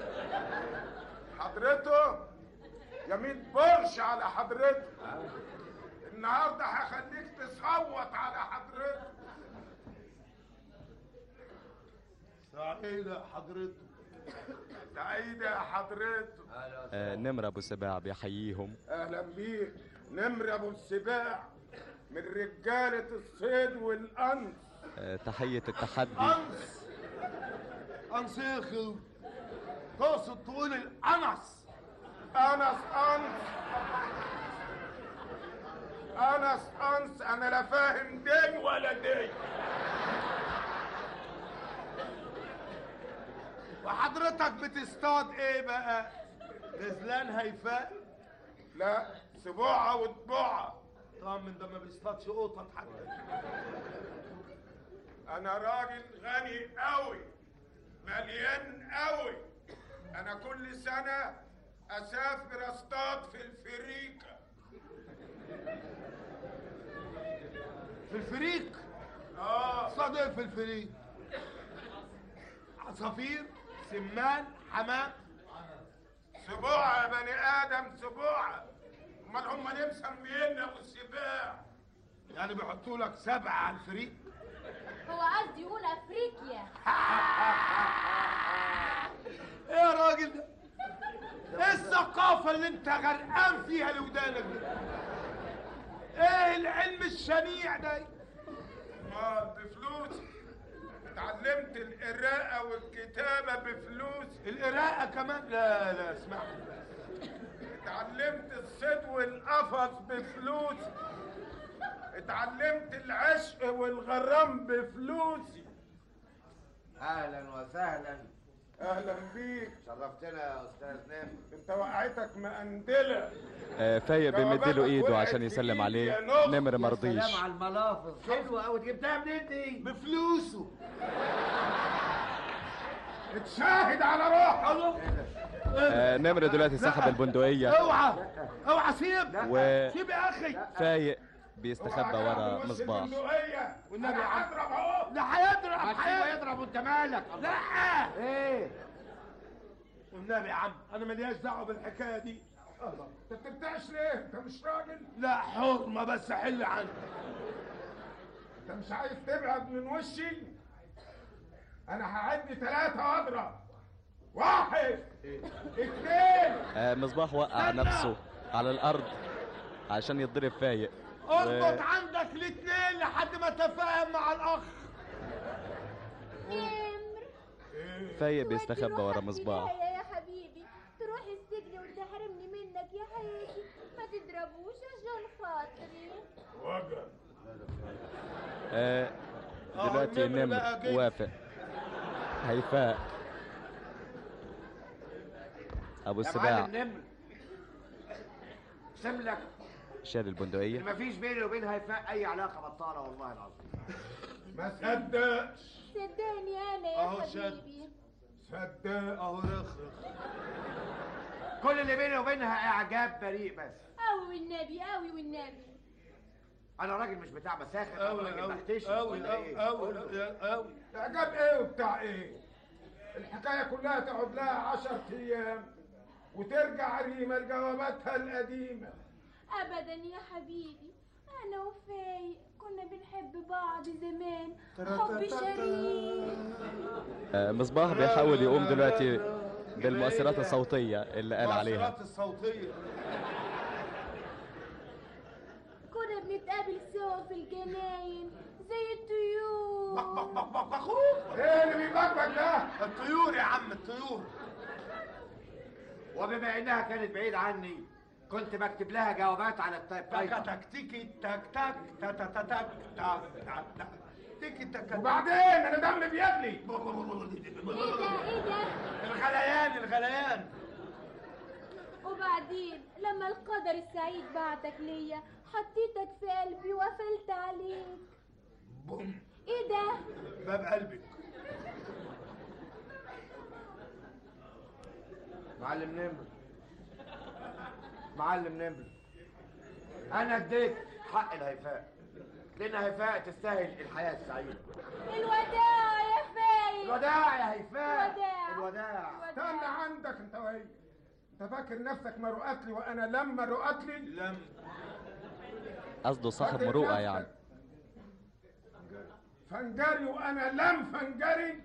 Speaker 12: حضرته يمين برش على حضرته النهارده هخليك تصوت على حضرته سعيدة يا حضرته سعيدة يا حضرته
Speaker 4: آه، نمر أبو سباع بيحييهم
Speaker 12: اهلا بيك نمر ابو السباع من رجالة الصيد والانس
Speaker 4: آه، تحية التحدي
Speaker 12: انس انس يا اخي تقصد تقول الانس انس انس انس انس انا لا فاهم دي ولا دي وحضرتك بتصطاد ايه بقى غزلان هيفاء لا سبوعة وطبوعة طبعا من ده ما بيصطادش قطط حتى انا راجل غني قوي مليان قوي انا كل سنة اسافر اصطاد في الفريكة في الفريق اه اصطاد ايه في الفريق عصافير سمان حمام سبوعة يا بني ادم سبوعة امال هم ليه مسمينا ابو السباع يعني بيحطوا لك سبعة على الفريق
Speaker 22: هو قصدي يقول افريقيا
Speaker 12: ايه يا راجل ده ايه الثقافة اللي انت غرقان فيها لودانك دي ايه العلم الشنيع ده ما بفلوسي اتعلمت القراءة والكتابة بفلوس القراءة كمان لا لا اسمع اتعلمت الصيد والقفص بفلوس اتعلمت العشق والغرام بفلوسي
Speaker 13: اهلا وسهلا
Speaker 12: اهلا بيك
Speaker 13: شرفتنا يا استاذ نمر
Speaker 12: انت وقعتك مقندلة
Speaker 4: آه، فايق بيمدله ايده عشان يسلم عليه نمر مرضيش
Speaker 13: سلام على الملافظ حلوه قوي جبتها منين دي
Speaker 12: بفلوسه اتشاهد على روحه
Speaker 4: آه، نمر دلوقتي سحب البندقية
Speaker 12: اوعى اوعى سيب
Speaker 4: و-
Speaker 12: سيب يا اخي
Speaker 4: فايق بيستخبى ورا
Speaker 12: وش
Speaker 4: مصباح
Speaker 12: البندقية والنبي هيضرب اهو لا
Speaker 13: هيضرب،
Speaker 12: هيضرب
Speaker 13: هيضرب وانت مالك
Speaker 12: لا
Speaker 13: ايه
Speaker 12: والنبي يا عم انا ملياش دعوه بالحكايه دي الله انت بتبتعش ليه انت مش راجل لا حرمه بس حل عنك انت مش عايز تبعد من وشي انا هعد ثلاثه واضرب واحد اثنين
Speaker 4: آه، مصباح وقع نفسه على الأرض عشان يتضرب فايق و-
Speaker 12: اربط عندك الاثنين لحد ما تفاهم مع الاخ
Speaker 4: فايق بيستخبى ورا مصباح
Speaker 22: يا يا حبيبي تروح السجن وتحرمني منك يا حياتي ما تضربوش عشان خاطري
Speaker 12: وجب
Speaker 4: آه،
Speaker 12: أهو
Speaker 4: دلوقتي
Speaker 12: النمر
Speaker 4: نمر
Speaker 12: بقى جه.
Speaker 4: وافق هيفاء ابو
Speaker 13: يا
Speaker 4: السباع
Speaker 13: معلم نمر اقسم لك
Speaker 4: شال البندقيه
Speaker 13: ان مفيش بيني وبين هيفاء اي علاقه بطاله والله العظيم
Speaker 12: ما صدقش
Speaker 22: صدقني انا يا
Speaker 12: أهو شد.
Speaker 22: حبيبي
Speaker 12: صدق اهو رخرخ
Speaker 13: كل اللي بيني وبينها اعجاب بريء بس
Speaker 22: قوي والنبي قوي والنبي
Speaker 13: انا راجل مش بتاع مساخر انا
Speaker 12: أوي
Speaker 13: راجل
Speaker 12: أوي
Speaker 13: بحتشم
Speaker 12: أوي
Speaker 13: ولا
Speaker 12: أوي
Speaker 13: إيه؟
Speaker 12: أوي أوي إعجاب إيه وبتاع إيه؟ الحكاية كلها تقعد لها عشر أيام وترجع ريما لجواباتها القديمة
Speaker 22: ابدا يا حبيبي انا وفايق كنا بنحب بعض زمان حب شريك
Speaker 4: آه، مصباح بيحاول يقوم دلوقتي بالمؤثرات الصوتيه اللي قال عليها
Speaker 12: المؤثرات الصوتية
Speaker 22: كنا بنتقابل سوا في الجناين زي الطيور
Speaker 12: إيه اللي بيبكبك ده؟ الطيور يا عم الطيور
Speaker 13: وبما انها كانت بعيد عني كنت بكتب لها جوابات على التايب
Speaker 12: تك تك تيكي تك تك تك تك تك تك تك تك تيكي تك
Speaker 13: وبعدين
Speaker 12: انا دمي بيغلي
Speaker 22: ايه ده ايه ده
Speaker 12: الغليان الغليان
Speaker 22: وبعدين لما القدر السعيد بعتك ليا حطيتك في قلبي وقفلت عليك ايه ده
Speaker 12: باب قلبك
Speaker 13: معلم نمر معلم نمر انا اديت حق الهيفاء لان هيفاء تستاهل الحياه السعيده
Speaker 22: الوداع يا فايق
Speaker 13: الوداع يا هيفاء
Speaker 22: الوداع
Speaker 13: الوداع
Speaker 12: استنى عندك انت وهي انت فاكر نفسك مروءات لي وانا لما رؤت لي لم
Speaker 4: قصده صاحب مروءه يعني
Speaker 12: فنجري وانا لم فنجري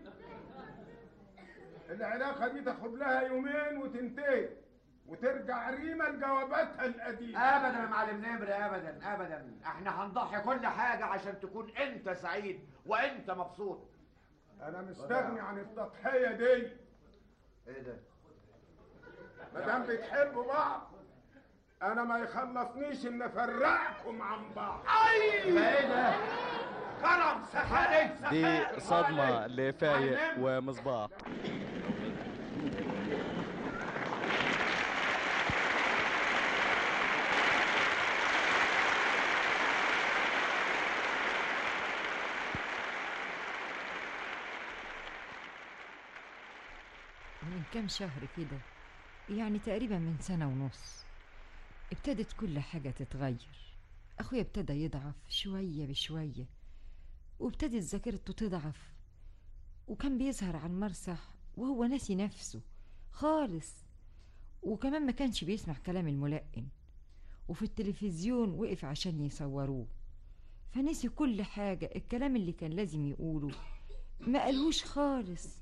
Speaker 12: العلاقه دي تاخد لها يومين وتنتهي وترجع ريما لجواباتها القديمه
Speaker 13: ابدا يا معلم نمر ابدا ابدا احنا هنضحي كل حاجه عشان تكون انت سعيد وانت مبسوط
Speaker 12: انا مستغني عن التضحيه دي
Speaker 13: ايه ده
Speaker 12: ما دام بتحبوا بعض انا ما يخلصنيش ان افرقكم عن بعض اي
Speaker 13: ايه ده
Speaker 12: كرم سخانك
Speaker 4: دي صدمه لفايق ومصباح
Speaker 9: من كام شهر كده يعني تقريبا من سنة ونص ابتدت كل حاجة تتغير أخويا ابتدى يضعف شوية بشوية وابتدت ذاكرته تضعف وكان بيظهر على المسرح وهو ناسي نفسه خالص وكمان ما كانش بيسمع كلام الملقن وفي التلفزيون وقف عشان يصوروه فنسي كل حاجة الكلام اللي كان لازم يقوله ما قالهوش خالص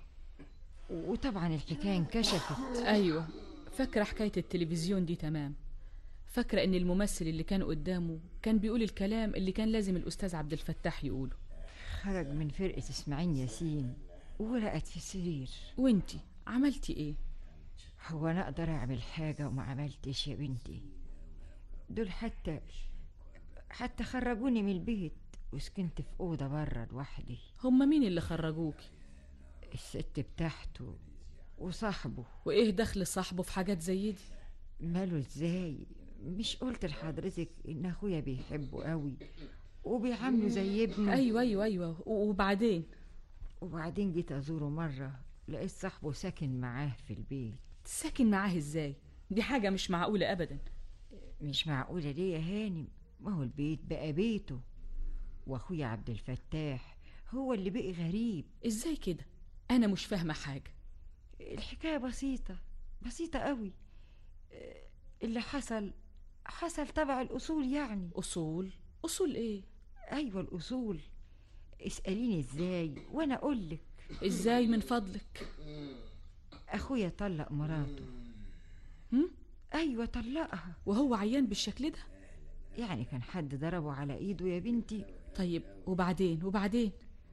Speaker 9: وطبعا الحكاية انكشفت
Speaker 23: ايوه فاكره حكايه التلفزيون دي تمام فاكره ان الممثل اللي كان قدامه كان بيقول الكلام اللي كان لازم الاستاذ عبد الفتاح يقوله
Speaker 9: خرج من فرقة اسماعيل ياسين ورقت في السرير
Speaker 23: وانتي عملتي ايه
Speaker 9: هو انا اقدر اعمل حاجة وما عملتش يا بنتي دول حتى حتى خرجوني من البيت وسكنت في أوضة برا لوحدي
Speaker 23: هما مين اللي خرجوكي
Speaker 9: الست بتاعته وصاحبه
Speaker 23: وايه دخل صاحبه في حاجات زي دي
Speaker 9: ماله ازاي مش قلت لحضرتك ان اخويا بيحبه قوي وبيعامله زي ابنه
Speaker 23: ايوه ايوه ايوه وبعدين
Speaker 9: وبعدين جيت ازوره مرة لقيت صاحبه ساكن معاه في البيت
Speaker 23: ساكن معاه ازاي دي حاجه مش معقوله ابدا
Speaker 9: مش معقولة ليه يا هانم ما هو البيت بقى بيته واخويا عبد الفتاح هو اللي بقي غريب
Speaker 23: ازاي كده انا مش فاهمه حاجه
Speaker 9: الحكاية بسيطة بسيطة قوي آه، اللي حصل حصل تبع الأصول يعني
Speaker 23: أصول؟ أصول إيه؟
Speaker 9: أيوة الأصول اسأليني إزاي وأنا أقولك
Speaker 23: إزاي من فضلك؟
Speaker 9: أخويا طلق مراته
Speaker 23: هم؟
Speaker 9: أيوة طلقها
Speaker 23: وهو عيان بالشكل ده؟
Speaker 9: يعني كان حد ضربه على إيده يا بنتي
Speaker 23: طيب وبعدين وبعدين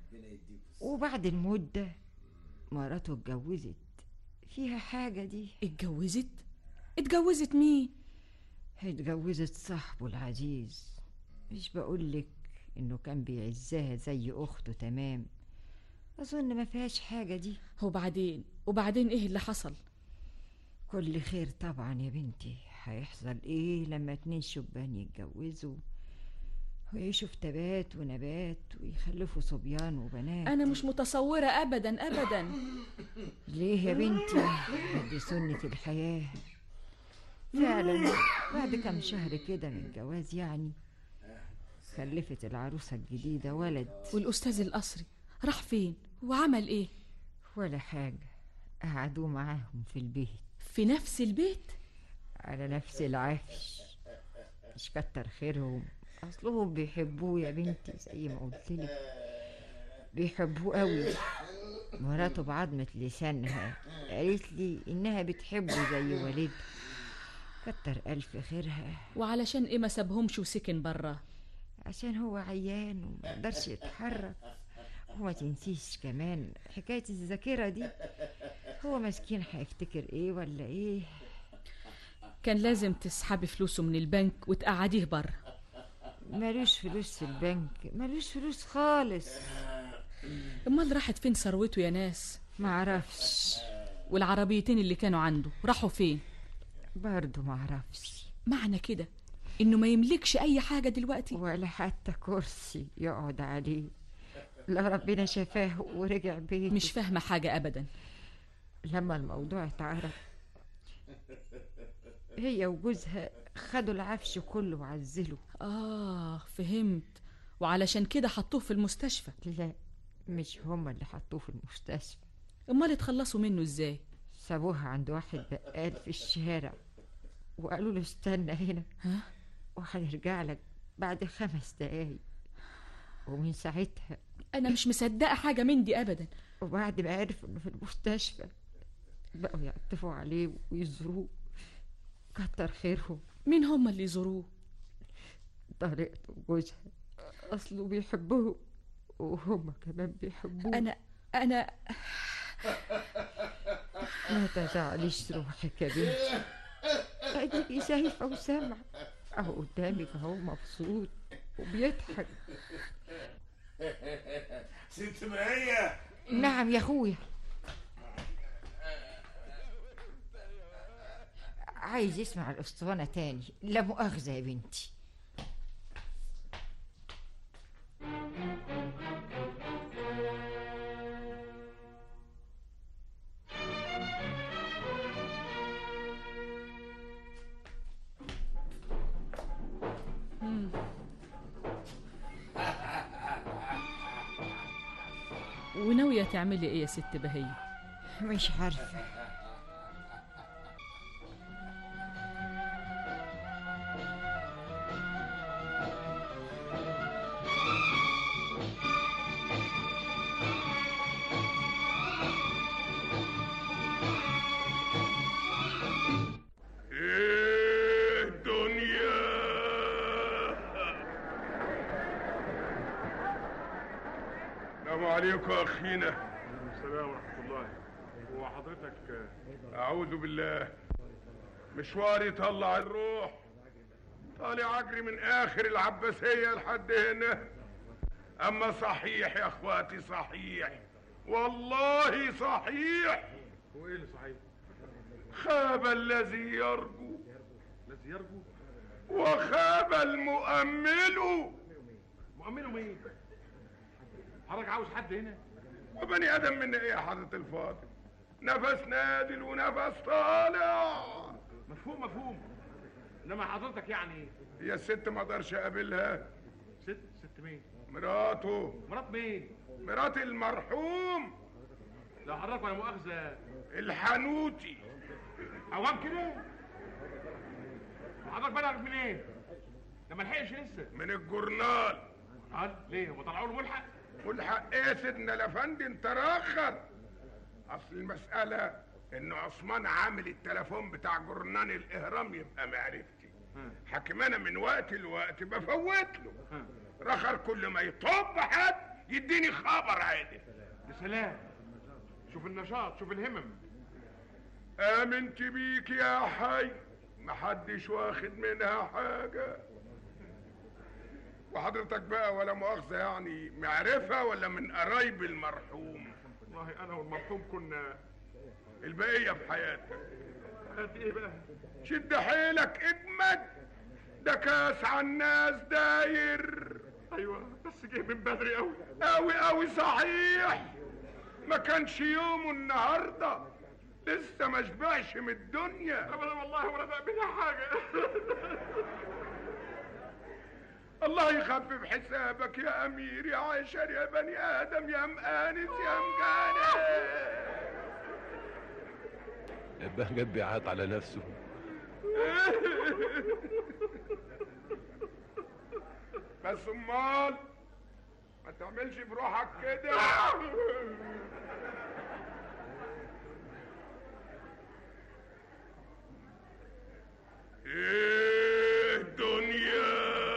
Speaker 9: وبعد المدة مراته اتجوزت فيها حاجة دي
Speaker 23: اتجوزت؟ اتجوزت مين؟
Speaker 9: اتجوزت صاحبه العزيز مش بقولك انه كان بيعزها زي اخته تمام اظن ما فيهاش حاجة دي
Speaker 23: وبعدين وبعدين ايه اللي حصل؟
Speaker 9: كل خير طبعا يا بنتي هيحصل ايه لما اتنين شبان يتجوزوا ويعيشوا في تبات ونبات ويخلفوا صبيان وبنات
Speaker 23: انا مش متصوره ابدا ابدا
Speaker 9: ليه يا بنتي دي سنة الحياة فعلا بعد كم شهر كده من الجواز يعني خلفت العروسة الجديدة ولد
Speaker 23: والاستاذ القصري راح فين وعمل ايه
Speaker 9: ولا حاجة قعدوا معاهم في البيت
Speaker 23: في نفس البيت
Speaker 9: على نفس العفش مش كتر خيرهم اصلهم بيحبوه يا بنتي زي ما قلت لك بيحبوه قوي مراته بعضمة لسانها قالت لي انها بتحبه زي والدها كتر الف خيرها
Speaker 23: وعلشان ايه ما سابهمش وسكن برا
Speaker 9: عشان هو عيان وما يقدرش يتحرك وما تنسيش كمان حكاية الذاكرة دي هو مسكين هيفتكر ايه ولا ايه
Speaker 23: كان لازم تسحبي فلوسه من البنك وتقعديه برا
Speaker 9: ملوش فلوس في البنك ملوش فلوس خالص
Speaker 23: امال راحت فين ثروته يا ناس
Speaker 9: معرفش
Speaker 23: والعربيتين اللي كانوا عنده راحوا فين
Speaker 9: برضه معرفش
Speaker 23: معنى كده انه ما يملكش اي حاجه دلوقتي
Speaker 9: ولا حتى كرسي يقعد عليه لا ربنا شفاه ورجع بيته
Speaker 23: مش فاهمه حاجه ابدا
Speaker 9: لما الموضوع اتعرف هي وجوزها خدوا العفش كله وعزلوا
Speaker 23: اه فهمت وعلشان كده حطوه في المستشفى
Speaker 9: لا مش هما اللي حطوه في المستشفى
Speaker 23: امال اتخلصوا منه ازاي
Speaker 9: سابوها عند واحد بقال في الشارع وقالوا له استنى هنا
Speaker 23: ها
Speaker 9: وهنرجع لك بعد خمس دقايق ومن ساعتها
Speaker 23: انا مش مصدقه حاجه من دي ابدا
Speaker 9: وبعد ما عرف انه في المستشفى بقوا يعطفوا عليه ويزوروه كتر خيرهم
Speaker 23: مين هم اللي يزوروه
Speaker 9: طريقته وجوزها اصله بيحبوه وهم كمان بيحبوه
Speaker 23: انا انا
Speaker 9: ما تزعليش روحك يا بنتي اديكي شايفه وسامعه اهو قدامك اهو مبسوط وبيضحك
Speaker 12: ست ماهية
Speaker 9: نعم يا اخويا عايز يسمع الاسطوانه تاني لا مؤاخذه يا بنتي
Speaker 23: مم. وناويه تعملي ايه يا ست بهيه
Speaker 9: مش عارفه
Speaker 12: ايه الدنيا السلام عليكم يا اخينا السلام ورحمه الله هو حضرتك اعوذ بالله مشواري طلع الروح طالع اجري من اخر العباسيه لحد هنا اما صحيح يا اخواتي صحيح والله صحيح
Speaker 5: وايه اللي صحيح؟
Speaker 12: خاب الذي يرجو
Speaker 5: الذي يرجو
Speaker 12: وخاب المؤمل
Speaker 5: مؤمنه مين؟ حضرتك عاوز حد هنا؟
Speaker 12: وبني ادم من ايه يا حضرة الفاضل نفس نادل ونفس طالع
Speaker 5: مفهوم مفهوم انما حضرتك يعني ايه؟
Speaker 12: هي الست ما اقدرش اقابلها
Speaker 5: ست ست مين؟
Speaker 12: مراته
Speaker 5: مرات مين؟
Speaker 12: مرات المرحوم
Speaker 5: لو حضرتك ولا مؤاخذه
Speaker 12: الحنوتي
Speaker 5: عوام كده حضرتك بلغ من ايه؟ ده ما لحقش لسه
Speaker 12: من الجورنال
Speaker 5: قال ليه هو طلعوا له ملحق؟
Speaker 12: ملحق ايه يا سيدنا الافندي انت راخر اصل المسألة ان عثمان عامل التليفون بتاع جورنان الاهرام يبقى معرفتي حكم انا من وقت لوقت بفوت له رخر كل ما يطب حد يديني خبر عادي
Speaker 5: يا سلام شوف النشاط شوف الهمم
Speaker 12: امنت بيك يا حي محدش واخد منها حاجة وحضرتك بقى ولا مؤاخذة يعني معرفة ولا من قرايب المرحوم
Speaker 5: والله انا والمرحوم كنا
Speaker 12: البقيه في حياتك ايه بقى شد حيلك اجمد ده كاس على الناس داير ايوه بس جه من بدري قوي قوي قوي صحيح ما كانش يومه النهارده لسه ما شبعش من الدنيا ابدا والله ولا منها حاجه الله يخفف حسابك يا امير يا عشر يا بني ادم يا مآنس يا مجانس
Speaker 6: البهجت بيعيط على نفسه
Speaker 12: بس امال ما تعملش بروحك كده ايه الدنيا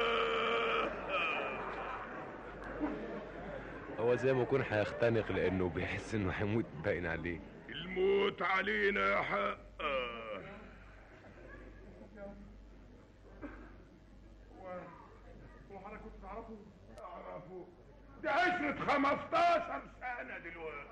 Speaker 6: هو زي ما يكون هيختنق لانه بيحس انه هيموت باين عليه
Speaker 12: الموت علينا حق وحضرتك كنت تعرفه؟ اعرفه ده عشرة 15 سنة دلوقتي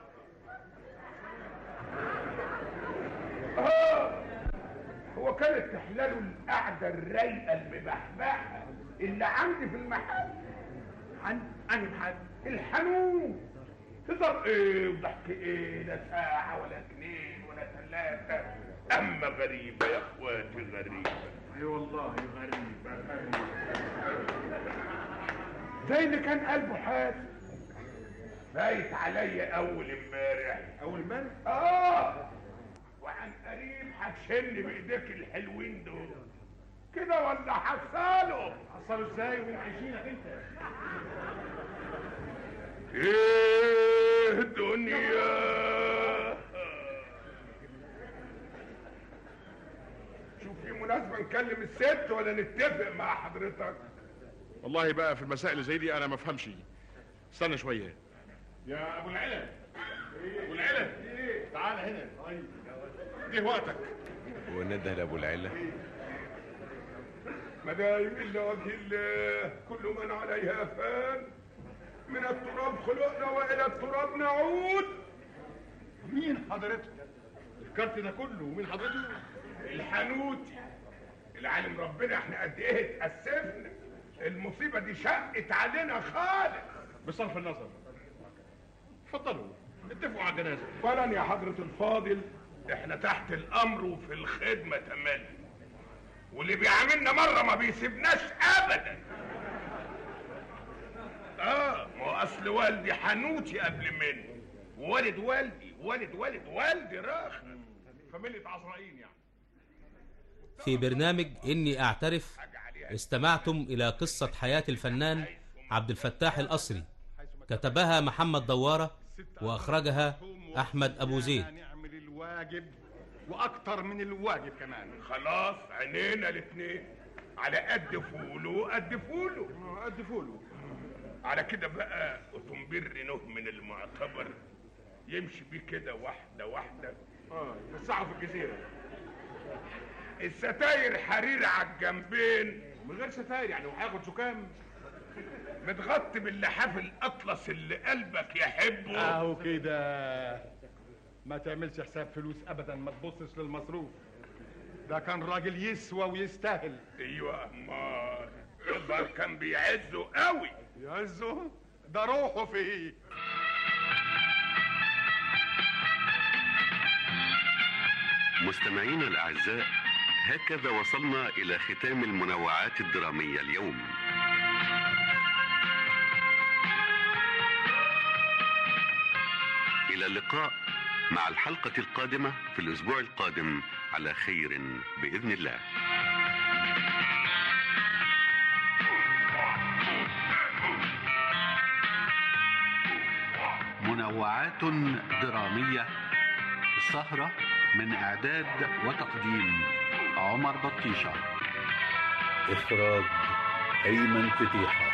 Speaker 12: آه هو كانت تحلاله القعدة الرايقة المبحبحة اللي عندي في المحل عند أنهي محل؟ الحانوت هزار ايه وضحك ايه لا ساعة ولا اتنين ولا ثلاثة أما غريبة يا اخواتي غريبة اي والله غريبة غريبة زي اللي كان قلبه حاسس فايت عليا أول امبارح أول امبارح؟ آه وعن قريب هتشن بإيديك الحلوين دول كده ولا حصاله؟ حصاله ازاي ومين عايشينك انت؟ ايه الدنيا شوف في مناسبة نكلم الست ولا نتفق مع حضرتك
Speaker 5: والله بقى في المسائل اللي زي دي انا ما افهمش استنى شويه
Speaker 12: يا ابو العلا ابو العلا تعال هنا
Speaker 5: جه وقتك
Speaker 6: ونده لابو العله
Speaker 12: مدايم الا وجه الله كل من عليها فان من التراب خلقنا والى التراب نعود مين حضرتك الكارت ده كله ومين حضرتك الحانوتي العالم ربنا احنا قد ايه اتاسفنا المصيبه دي شقت علينا خالص بصرف النظر اتفضلوا اتفقوا على الجنازه فعلا يا حضره الفاضل احنا تحت الامر وفي الخدمه تملي واللي بيعاملنا مره ما بيسيبناش ابدا اه ما هو اصل والدي حنوتي قبل مني ووالد والدي والد والد والدي راخ فاميليا عزرائيل يعني
Speaker 10: في برنامج إني أعترف استمعتم إلى قصة حياة الفنان عبد الفتاح الأصري كتبها محمد دوارة وأخرجها أحمد أبو زيد
Speaker 12: نعمل الواجب واكتر من الواجب كمان خلاص عينينا الاتنين على قد فوله قد فوله قد فوله على كده بقى اوتومبيل رينوه من المعتبر يمشي بيه كده واحدة واحدة اه يوسعوا في الجزيرة الستاير حرير على الجنبين من غير ستاير يعني وهياخد زكام متغطي باللحاف الاطلس اللي قلبك يحبه
Speaker 5: اهو كده ما تعملش حساب فلوس ابدا ما تبصش للمصروف ده كان راجل يسوى ويستاهل
Speaker 12: ايوه امال يظهر كان بيعزه قوي
Speaker 5: يعزه ده روحه فيه
Speaker 15: مستمعينا الأعزاء هكذا وصلنا إلى ختام المنوعات الدرامية اليوم إلى اللقاء مع الحلقة القادمة في الأسبوع القادم على خير بإذن الله منوعات درامية السهرة من إعداد وتقديم عمر بطيشة
Speaker 2: إخراج أيمن فتيحة